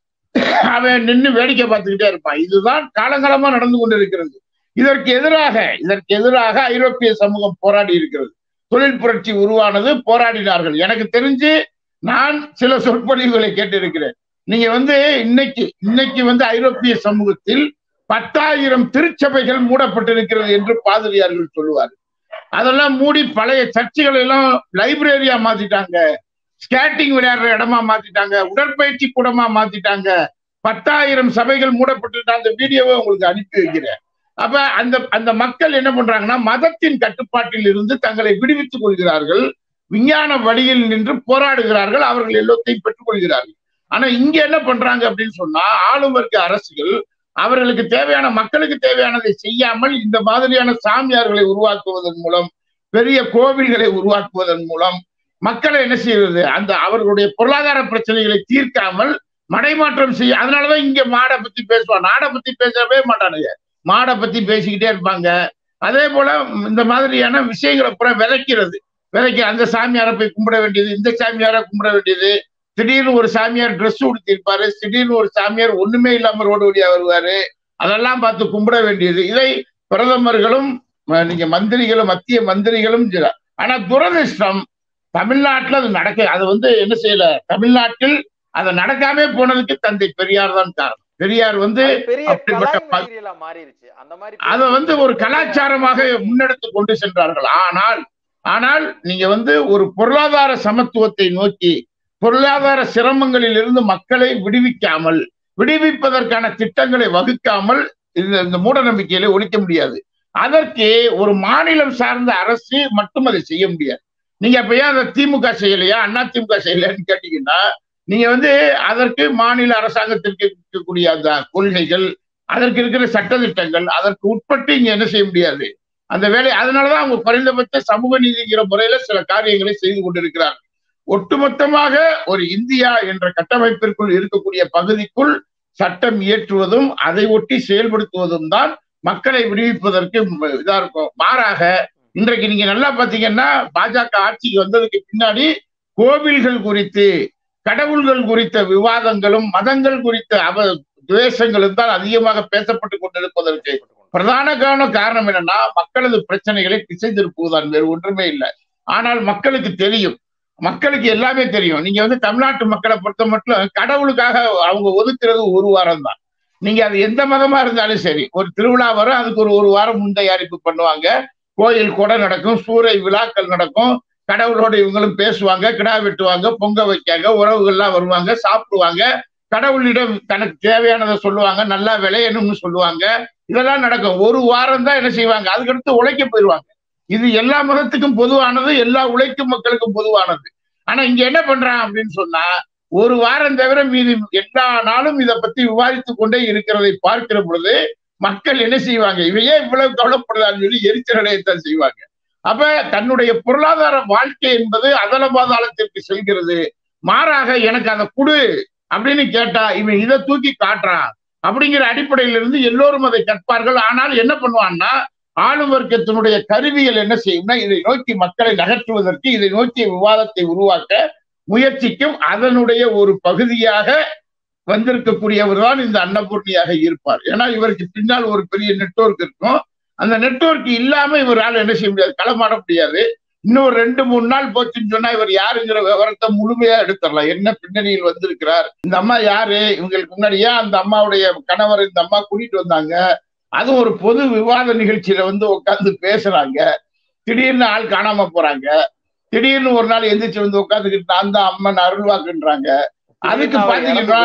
அவன் நின்று வேடிக்கை பார்த்துக்கிட்டே இருப்பான் இதுதான் காலங்காலமா நடந்து கொண்டிருக்கிறது இதற்கு எதிராக இதற்கு எதிராக ஐரோப்பிய சமூகம் போராடி இருக்கிறது தொழில் புரட்சி உருவானது போராடினார்கள் எனக்கு தெரிஞ்சு நான் சில சொற்பொழிவுகளை கேட்டிருக்கிறேன் நீங்க வந்து இன்னைக்கு இன்னைக்கு வந்து ஐரோப்பிய சமூகத்தில் பத்தாயிரம் திருச்சபைகள் மூடப்பட்டிருக்கிறது என்று பாதிரியார்கள் சொல்லுவார் அதெல்லாம் மூடி பழைய சர்ச்சுகள் எல்லாம் லைப்ரரியா மாத்திட்டாங்க ஸ்கேட்டிங் விளையாடுற இடமா மாத்திட்டாங்க உடற்பயிற்சி கூடமா மாத்திட்டாங்க பத்தாயிரம் சபைகள் மூடப்பட்டு அந்த வீடியோவை உங்களுக்கு அனுப்பி வைக்கிறேன் அப்ப அந்த அந்த மக்கள் என்ன பண்றாங்கன்னா மதத்தின் கட்டுப்பாட்டில் இருந்து தங்களை விடுவித்துக் கொள்கிறார்கள் விஞ்ஞான வழியில் நின்று போராடுகிறார்கள் அவர்கள் எல்லாத்தையும் பெற்றுக் கொள்கிறார்கள் ஆனா இங்க என்ன பண்றாங்க அப்படின்னு சொன்னா ஆளும் வர்க்க அரசுகள் அவர்களுக்கு தேவையான மக்களுக்கு தேவையானதை செய்யாமல் இந்த மாதிரியான சாமியார்களை உருவாக்குவதன் மூலம் பெரிய கோவில்களை உருவாக்குவதன் மூலம் மக்களை என்ன செய்வது அந்த அவர்களுடைய பொருளாதார பிரச்சனைகளை தீர்க்காமல் மடைமாற்றம் செய்ய அதனாலதான் இங்க மாடை பத்தி பேசுவான் நாடை பத்தி பேசவே மாட்டானுங்க மாடை பத்தி பேசிக்கிட்டே இருப்பாங்க அதே போல இந்த மாதிரியான விஷயங்களை பூரா விதைக்கிறது விதைக்க அந்த சாமியாரை போய் கும்பிட வேண்டியது இந்த சாமியாரை கும்பிட வேண்டியது திடீர்னு ஒரு சாமியார் ட்ரெஸ் உடுத்திருப்பாரு திடீர்னு ஒரு சாமியார் ஒண்ணுமே இல்லாம ரோடு வழியா வருவாரு அதெல்லாம் பார்த்து கும்பிட வேண்டியது இதை பிரதமர்களும் அஹ், நீங்க மந்திரிகளும் மத்திய மந்திரிகளும் ஜ- ஆனா துரதிர்ஷ்டம் தமிழ்நாட்டுல அது நடக்க அது வந்து என்ன செய்யல தமிழ்நாட்டில் அது நடக்காம போனதுக்கு தந்தை பெரியார் தான் காரணம் பெரியார் வந்து அது பெரிய அப்படிப்பட்ட கலாய் ப- மெட்டீரியலா மாறிடுச்சு அந்த மாதிரி அதை வந்து ஒரு கலாச்சாரமாக முன்னெடுத்து கொண்டு சென்றார்கள் ஆனால் ஆனால் நீங்க வந்து ஒரு பொருளாதார சமத்துவத்தை நோக்கி பொருளாதார சிரமங்களில் இருந்து மக்களை விடுவிக்காமல் விடுவிப்பதற்கான திட்டங்களை வகுக்காமல் இந்த இந்த மூட நம்பிக்கையில ஒழிக்க முடியாது அதற்கு ஒரு மாநிலம் சார்ந்த அரசு மட்டும் அதை செய்ய முடியாது நீங்க அப்ப ஏன் அதை திமுக செய்யலையா அண்ணா திமுக செய்யலையான்னு கேட்டீங்கன்னா நீங்க வந்து அதற்கு மாநில அரசாங்கத்திற்கு இருக்கக்கூடிய அந்த கொள்கைகள் அதற்கு இருக்கிற சட்டதிட்டங்கள் அதற்கு உட்பட்டு இங்க என்ன செய்ய முடியாது அந்த வேலை அதனாலதான் அவங்க குறைந்தபட்ச சமூக நீதிங்கிற முறையில சில காரியங்களை செய்து கொண்டிருக்கிறார்கள் ஒட்டுமொத்தமாக ஒரு இந்தியா என்ற கட்டமைப்பிற்குள் இருக்கக்கூடிய பகுதிக்குள் சட்டம் இயற்றுவதும் அதை ஒட்டி செயல்படுத்துவதும் தான் மக்களை விடுவிப்பதற்கு ம- இதா இருக்கும் மாறாக இன்றைக்கு நீங்க நல்லா பாத்தீங்கன்னா பாஜக ஆட்சிக்கு வந்ததுக்கு பின்னாடி கோவில்கள் குறித்து கடவுள்கள் குறித்த விவாதங்களும் மதங்கள் குறித்த அவ துவேஷங்களும் தான் அதிகமாக பேசப்பட்டு கொண்டிருப்பதற்கு பிரதான காரணம் காரணம் என்னன்னா மக்களது பிரச்சனைகளை திசை திருப்புவதுதான் வேறு ஒன்றுமே இல்லை ஆனால் மக்களுக்கு தெரியும் மக்களுக்கு எல்லாமே தெரியும் நீங்க வந்து தமிழ்நாட்டு மக்களை பொறுத்த மட்டும் கடவுளுக்காக அவங்க ஒதுக்குறது ஒரு வாரம் தான் நீங்க அது எந்த மதமா இருந்தாலும் சரி ஒரு திருவிழா வரும் அதுக்கு ஒரு ஒரு வாரம் முன் தயாரிப்பு பண்ணுவாங்க கோயில் கூட நடக்கும் சூறை விழாக்கள் நடக்கும் கடவுளோட இவங்களும் பேசுவாங்க கிடா வெட்டுவாங்க பொங்க வைக்காங்க உறவுகள்லாம் வருவாங்க சாப்பிடுவாங்க கடவுளிடம் தனக்கு தேவையானதை சொல்லுவாங்க நல்லா விளையணும்னு சொல்லுவாங்க இதெல்லாம் நடக்கும் ஒரு வாரம் தான் என்ன செய்வாங்க அதுக்கடுத்து உழைக்க போயிடுவாங்க இது எல்லா மதத்துக்கும் பொதுவானது எல்லா உழைக்கும் மக்களுக்கும் பொதுவானது ஆனா இங்க என்ன பண்றான் அப்படின்னு சொன்னா ஒரு வாரம் தவிர மீதி எல்லா நாளும் இதை பத்தி விவாதித்து கொண்டே இருக்கிறதை பார்க்கிற பொழுது மக்கள் என்ன செய்வாங்க இவையே இவ்வளவு கவலைப்படுதான்னு சொல்லி எரிச்சல் அடையத்தான் செய்வாங்க அப்ப தன்னுடைய பொருளாதார வாழ்க்கை என்பது அதல பாதாளத்திற்கு செல்கிறது மாறாக எனக்கு அதை கொடு அப்படின்னு கேட்டா இவன் இதை தூக்கி காட்டுறான் அப்படிங்கிற அடிப்படையில இருந்து எல்லோரும் அதை கற்பார்கள் ஆனால் என்ன பண்ணுவான்னா ஆளும் வர்க்கத்தினுடைய கருவிகள் என்ன செய்யும்னா இதை நோக்கி மக்களை நகற்றுவதற்கு இதை நோக்கிய விவாதத்தை உருவாக்க முயற்சிக்கும் அதனுடைய ஒரு பகுதியாக வந்திருக்கக்கூடியவர் தான் இந்த அன்னபூர்ணியாக இருப்பார் ஏன்னா இவருக்கு பின்னால் ஒரு பெரிய நெட்வொர்க் இருக்கும் அந்த நெட்வொர்க் இல்லாம இவரால் என்ன செய்ய முடியாது களமாட முடியாது இன்னும் ரெண்டு மூணு நாள் போச்சுன்னு சொன்னா இவர் யாருங்கிற விவரத்தை முழுமையா எடுத்துடலாம் என்ன பின்னணியில் வந்திருக்கிறார் இந்த அம்மா யாரு இவங்களுக்கு முன்னாடி ஏன் அந்த அம்மாவுடைய கணவர் இந்த அம்மா கூட்டிட்டு வந்தாங்க அது ஒரு பொது விவாத நிகழ்ச்சியில வந்து உட்கார்ந்து பேசுறாங்க திடீர்னு ஆள் காணாம போறாங்க திடீர்னு ஒரு நாள் எந்திரிச்சு வந்து உட்காந்துக்கிட்டு நான் தான் அம்மன் அருள்வாக்குன்றாங்க அதுக்கு பாத்தீங்கன்னா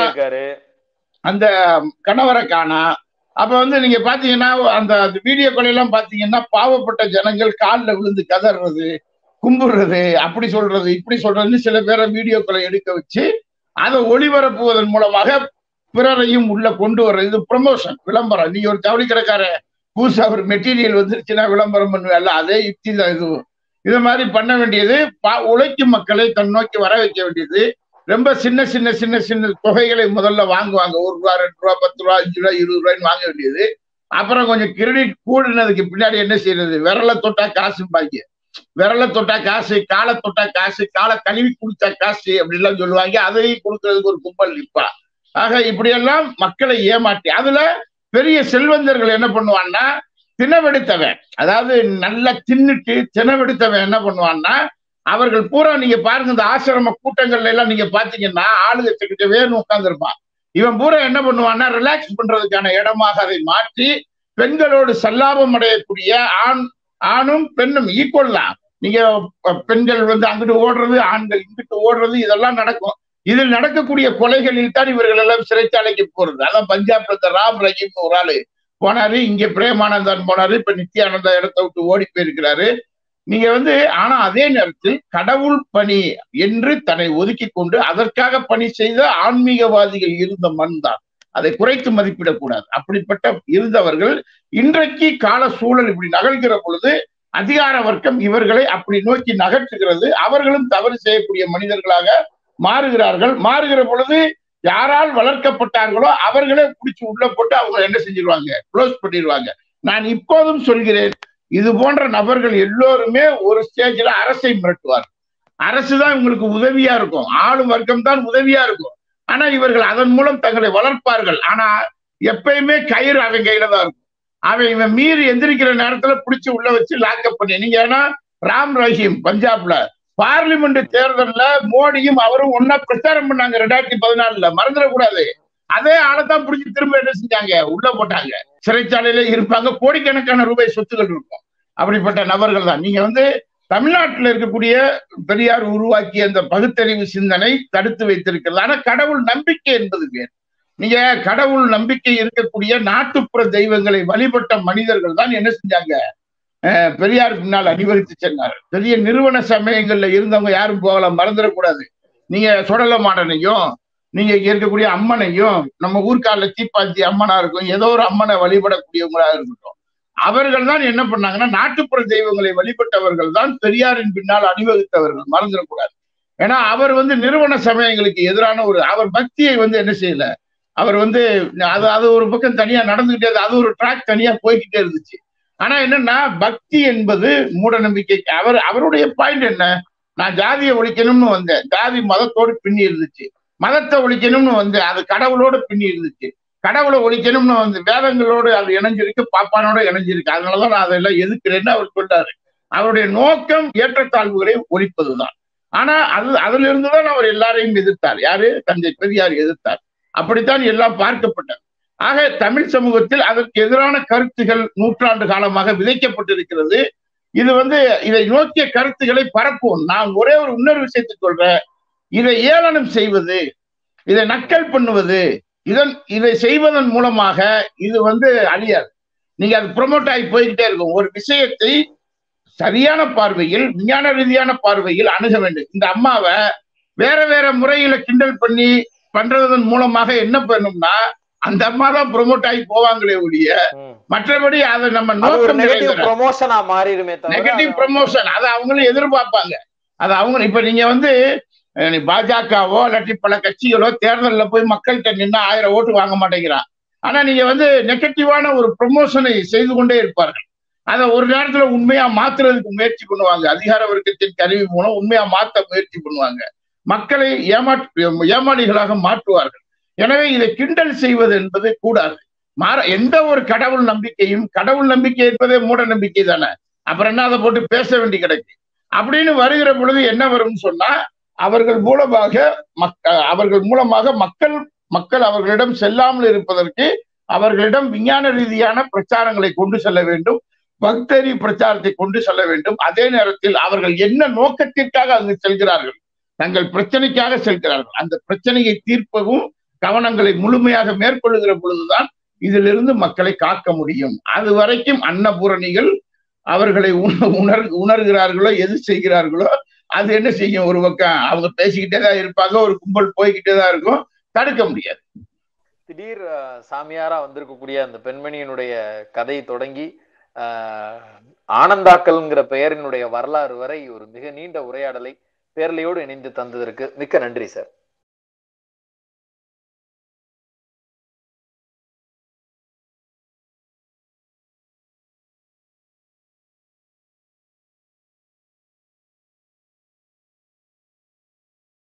அந்த கணவரை காணா அப்ப வந்து நீங்க பாத்தீங்கன்னா அந்த அந்த வீடியோக்கள் எல்லாம் பாத்தீங்கன்னா பாவப்பட்ட ஜனங்கள் காலில் விழுந்து கதறது கும்பிடுறது அப்படி சொல்றது இப்படி சொல்றதுன்னு சில பேரை வீடியோக்களை எடுக்க வச்சு அதை ஒளிபரப்புவதன் மூலமாக பிறரையும் உள்ள கொண்டு வர்றது இது ப்ரமோஷன் விளம்பரம் நீ ஒரு ஜவுளி கடைக்கார புதுசா ஒரு மெட்டீரியல் வந்துருச்சுன்னா விளம்பரம் பண்ணுவேன்ல அதே யுக்தி தான் இதுவும் இது மாதிரி பண்ண வேண்டியது பா உழைக்கும் மக்களை தன் நோக்கி வர வைக்க வேண்டியது ரொம்ப சின்ன சின்ன சின்ன சின்ன தொகைகளை முதல்ல வாங்குவாங்க ஒரு ரூபா ரெண்டு ரூபா பத்து ரூபா அஞ்சு ரூபா இருபது ரூபாய்ன்னு வாங்க வேண்டியது அப்புறம் கொஞ்சம் கிரெடிட் கூடினதுக்கு பின்னாடி என்ன செய்யறது விரலை தொட்டா காசு பாக்கி விரலை தொட்டா காசு காலை தொட்டா காசு காலை கழுவி குடிச்சா காசு அப்படிலாம் சொல்லுவாங்க அதையும் கொடுக்கறதுக்கு ஒரு கும்பல் நிற்பா ஆக இப்படியெல்லாம் மக்களை ஏமாற்றி அதுல பெரிய செல்வந்தர்கள் என்ன பண்ணுவான்னா தினவெடுத்தவன் அதாவது நல்லா தின்னுட்டு தினவெடுத்தவன் என்ன பண்ணுவான்னா அவர்கள் பூரா நீங்க பாருங்க இந்த ஆசிரம கூட்டங்கள்ல எல்லாம் நீங்க பாத்தீங்கன்னா ஆளுங்க கிட்ட வேணும் உட்கார்ந்துருப்பான் இவன் பூரா என்ன பண்ணுவான்னா ரிலாக்ஸ் பண்றதுக்கான இடமாக அதை மாற்றி பெண்களோடு சல்லாபம் அடையக்கூடிய ஆண் ஆணும் பெண்ணும் ஈக்குவல் தான் நீங்க பெண்கள் வந்து அங்கிட்டு ஓடுறது ஆண்கள் இங்கிட்டு ஓடுறது இதெல்லாம் நடக்கும் இதில் நடக்கக்கூடிய கொலைகளில் தான் இவர்கள் எல்லாம் சிறைச்சாலைக்கு போறது அதான் பஞ்சாப்ல இந்த ராம் ரஹீம் ஒரு ஆளு போனாரு இங்க பிரேமானந்தன் போனாரு இப்ப நித்யானந்தா இடத்த விட்டு ஓடி போயிருக்கிறாரு நீங்க வந்து ஆனா அதே நேரத்தில் கடவுள் பணி என்று தன்னை ஒதுக்கி கொண்டு அதற்காக பணி செய்த ஆன்மீகவாதிகள் இருந்த மண் தான் அதை குறைத்து மதிப்பிடக்கூடாது அப்படிப்பட்ட இருந்தவர்கள் இன்றைக்கு கால சூழல் இப்படி நகழ்கிற பொழுது அதிகார வர்க்கம் இவர்களை அப்படி நோக்கி நகர்த்துகிறது அவர்களும் தவறு செய்யக்கூடிய மனிதர்களாக மாறுகிறார்கள் மாறுகிற பொழுது யாரால் வளர்க்கப்பட்டார்களோ அவர்களே பிடிச்சி உள்ள போட்டு அவங்க என்ன செஞ்சிருவாங்க க்ளோஸ் பண்ணிடுவாங்க நான் இப்போதும் சொல்கிறேன் இது போன்ற நபர்கள் எல்லோருமே ஒரு ஸ்டேஜ்ல அரசை மிரட்டுவார் அரசு தான் இவங்களுக்கு உதவியா இருக்கும் ஆளும் வர்க்கம் தான் உதவியா இருக்கும் ஆனா இவர்கள் அதன் மூலம் தங்களை வளர்ப்பார்கள் ஆனா எப்பயுமே கயிறு அவன் கையில தான் இருக்கும் அவன் இவன் மீறி எந்திரிக்கிற நேரத்துல பிடிச்சு உள்ள வச்சு லாக்அப் பண்ணி நீங்க ஏன்னா ராம் ரஹீம் பஞ்சாப்ல பார்லிமெண்ட் தேர்தல்ல மோடியும் அவரும் ஒன்னா பிரச்சாரம் பண்ணாங்க ரெண்டாயிரத்தி பதினாலுல மறந்துடக்கூடாது அதே ஆளைத்தான் பிடிச்சி திரும்ப என்ன செஞ்சாங்க உள்ள போட்டாங்க சிறைச்சாலையில இருப்பாங்க கோடிக்கணக்கான ரூபாய் சொத்துக்கள் இருக்கும் அப்படிப்பட்ட நபர்கள் தான் நீங்க வந்து தமிழ்நாட்டில் இருக்கக்கூடிய பெரியார் உருவாக்கிய அந்த பகுத்தறிவு சிந்தனை தடுத்து வைத்திருக்கிறது ஆனா கடவுள் நம்பிக்கை என்பது வேறு நீங்க கடவுள் நம்பிக்கை இருக்கக்கூடிய நாட்டுப்புற தெய்வங்களை வழிபட்ட மனிதர்கள் தான் என்ன செஞ்சாங்க அஹ் பெரியார் பின்னால் அணிவகுத்து சென்றார் பெரிய நிறுவன சமயங்கள்ல இருந்தவங்க யாரும் போகலாம் மறந்துடக்கூடாது நீங்க சுடலமாடனையும் நீங்க இங்க இருக்கக்கூடிய அம்மனையும் நம்ம ஊர்க்கால தீப்பாத்தி அம்மனா இருக்கும் ஏதோ ஒரு அம்மனை வழிபடக்கூடியவங்களா இருக்கட்டும் அவர்கள் தான் என்ன பண்ணாங்கன்னா நாட்டுப்புற தெய்வங்களை வழிபட்டவர்கள் தான் பெரியாரின் பின்னால் அணிவகுத்தவர்கள் மறந்துடக்கூடாது ஏன்னா அவர் வந்து நிறுவன சமயங்களுக்கு எதிரான ஒரு அவர் பக்தியை வந்து என்ன செய்யல அவர் வந்து அது அது ஒரு பக்கம் தனியா நடந்துகிட்டே இருந்து- அது ஒரு ட்ராக் தனியா போய்கிட்டே இருந்துச்சு ஆனா என்னன்னா பக்தி என்பது மூட நம்பிக்கை அவர் அவருடைய பாயிண்ட் என்ன நான் ஜாதியை ஒழிக்கணும்னு வந்தேன் ஜாதி மதத்தோடு பின்னி இருந்துச்சு மதத்தை ஒழிக்கணும்னு வந்தேன் அது கடவுளோட பின்னி இருந்துச்சு கடவுளை ஒழிக்கணும்னு வந்து வேதங்களோடு அது இணைஞ்சிருக்கு பாப்பானோட இணைஞ்சிருக்கு அதனாலதான் நான் அதெல்லாம் எதுக்குறேன்னு அவர் சொல்றாரு அவருடைய நோக்கம் ஏற்றத்தாழ்வுகளை ஒழிப்பதுதான் ஆனா அது அதுல இருந்துதான் அவர் எல்லாரையும் எதிர்த்தார் யாரு தந்தை பெரியார் எதிர்த்தார் அப்படித்தான் எல்லாம் பார்க்கப்பட்டது ஆக தமிழ் சமூகத்தில் அதற்கு எதிரான கருத்துகள் நூற்றாண்டு காலமாக விதைக்கப்பட்டிருக்கிறது இது வந்து இதை நோக்கிய கருத்துக்களை பரப்புவோம் நான் ஒரே ஒரு இன்னொரு விஷயத்தை சொல்றேன் இதை ஏளனம் செய்வது இதை நக்கல் பண்ணுவது இதன் இதை செய்வதன் மூலமாக இது வந்து அழியாது நீங்க அது ப்ரொமோட் ஆகி போய்கிட்டே இருக்கும் ஒரு விஷயத்தை சரியான பார்வையில் விஞ்ஞான ரீதியான பார்வையில் அணுக வேண்டும் இந்த அம்மாவை வேற வேற முறையில கிண்டல் பண்ணி பண்றதன் மூலமாக என்ன பண்ணும்னா அந்த அம்மா தான் ப்ரொமோட் ஆகி போவாங்களே ஒழிய ம். மற்றபடி அதை நம்ம அது ஒரு நோக்கம் நெகட்டிவ் நிறைவேற ப்ரொமோஷனா மாறிடுமே தவிர நெகட்டிவ் அது- ப்ரமோஷன் அதை அவங்களும் எதிர்பார்ப்பாங்க அது அவங்க இப்ப நீங்க வந்து அஹ், நீ பாஜகவோ இல்லாட்டி பல கட்சிகளோ தேர்தல்ல போய் மக்கள்கிட்ட நின்னா ஆயிரம் ஓட்டு வாங்க மாட்டேங்கிறான் ஆனா நீங்க வந்து நெகட்டிவான ஒரு ப்ரமோஷனை செய்து கொண்டே இருப்பார்கள் அதை ஒரு நேரத்துல உண்மையா மாத்துறதுக்கு முயற்சி பண்ணுவாங்க அதிகார வர்க்கத்தின் கருவி மூலம் உண்மையா மாத்த முயற்சி பண்ணுவாங்க மக்களை ஏமாற்று ஏமாளிகளாக மாற்றுவார்கள் எனவே இதை கிண்டல் செய்வது என்பது கூடாது மாற எந்த ஒரு கடவுள் நம்பிக்கையும் கடவுள் நம்பிக்கை என்பதே மூட நம்பிக்கை தானே அப்புறம் என்ன அதை போட்டு பேச வேண்டி கிடக்கு அப்படின்னு வருகிற பொழுது என்ன வரும்னு சொன்னா அவர்கள் மூலமாக மக்க அவர்கள் மூலமாக மக்கள் மக்கள் அவர்களிடம் செல்லாமல் இருப்பதற்கு அவர்களிடம் விஞ்ஞான ரீதியான பிரச்சாரங்களை கொண்டு செல்ல வேண்டும் பக்தரி பிரச்சாரத்தை கொண்டு செல்ல வேண்டும் அதே நேரத்தில் அவர்கள் என்ன நோக்கத்திற்காக அங்கு செல்கிறார்கள் தங்கள் பிரச்சனைக்காக செல்கிறார்கள் அந்த பிரச்சனையை தீர்ப்பவும் கவனங்களை முழுமையாக மேற்கொள்ளுகிற பொழுதுதான் இதிலிருந்து மக்களை காக்க முடியும் அது வரைக்கும் அன்னபூரணிகள் அவர்களை உண- உணர் உணர்கிறார்களோ எது செய்கிறார்களோ அது என்ன செய்யும் ஒரு பக்கம் அவங்க பேசிக்கிட்டே தான் இருப்பாங்க ஒரு கும்பல் போய்கிட்டே தான் இருக்கும் தடுக்க முடியாது திடீர் அஹ், சாமியாரா வந்திருக்கக்கூடிய அந்த பெண்மணியினுடைய கதை தொடங்கி அஹ், ஆனந்தாக்கள்ங்கிற பெயரினுடைய வரலாறு வரை ஒரு மிக நீண்ட உரையாடலை பேரலையோடு இணைந்து தந்ததற்கு மிக்க நன்றி சார்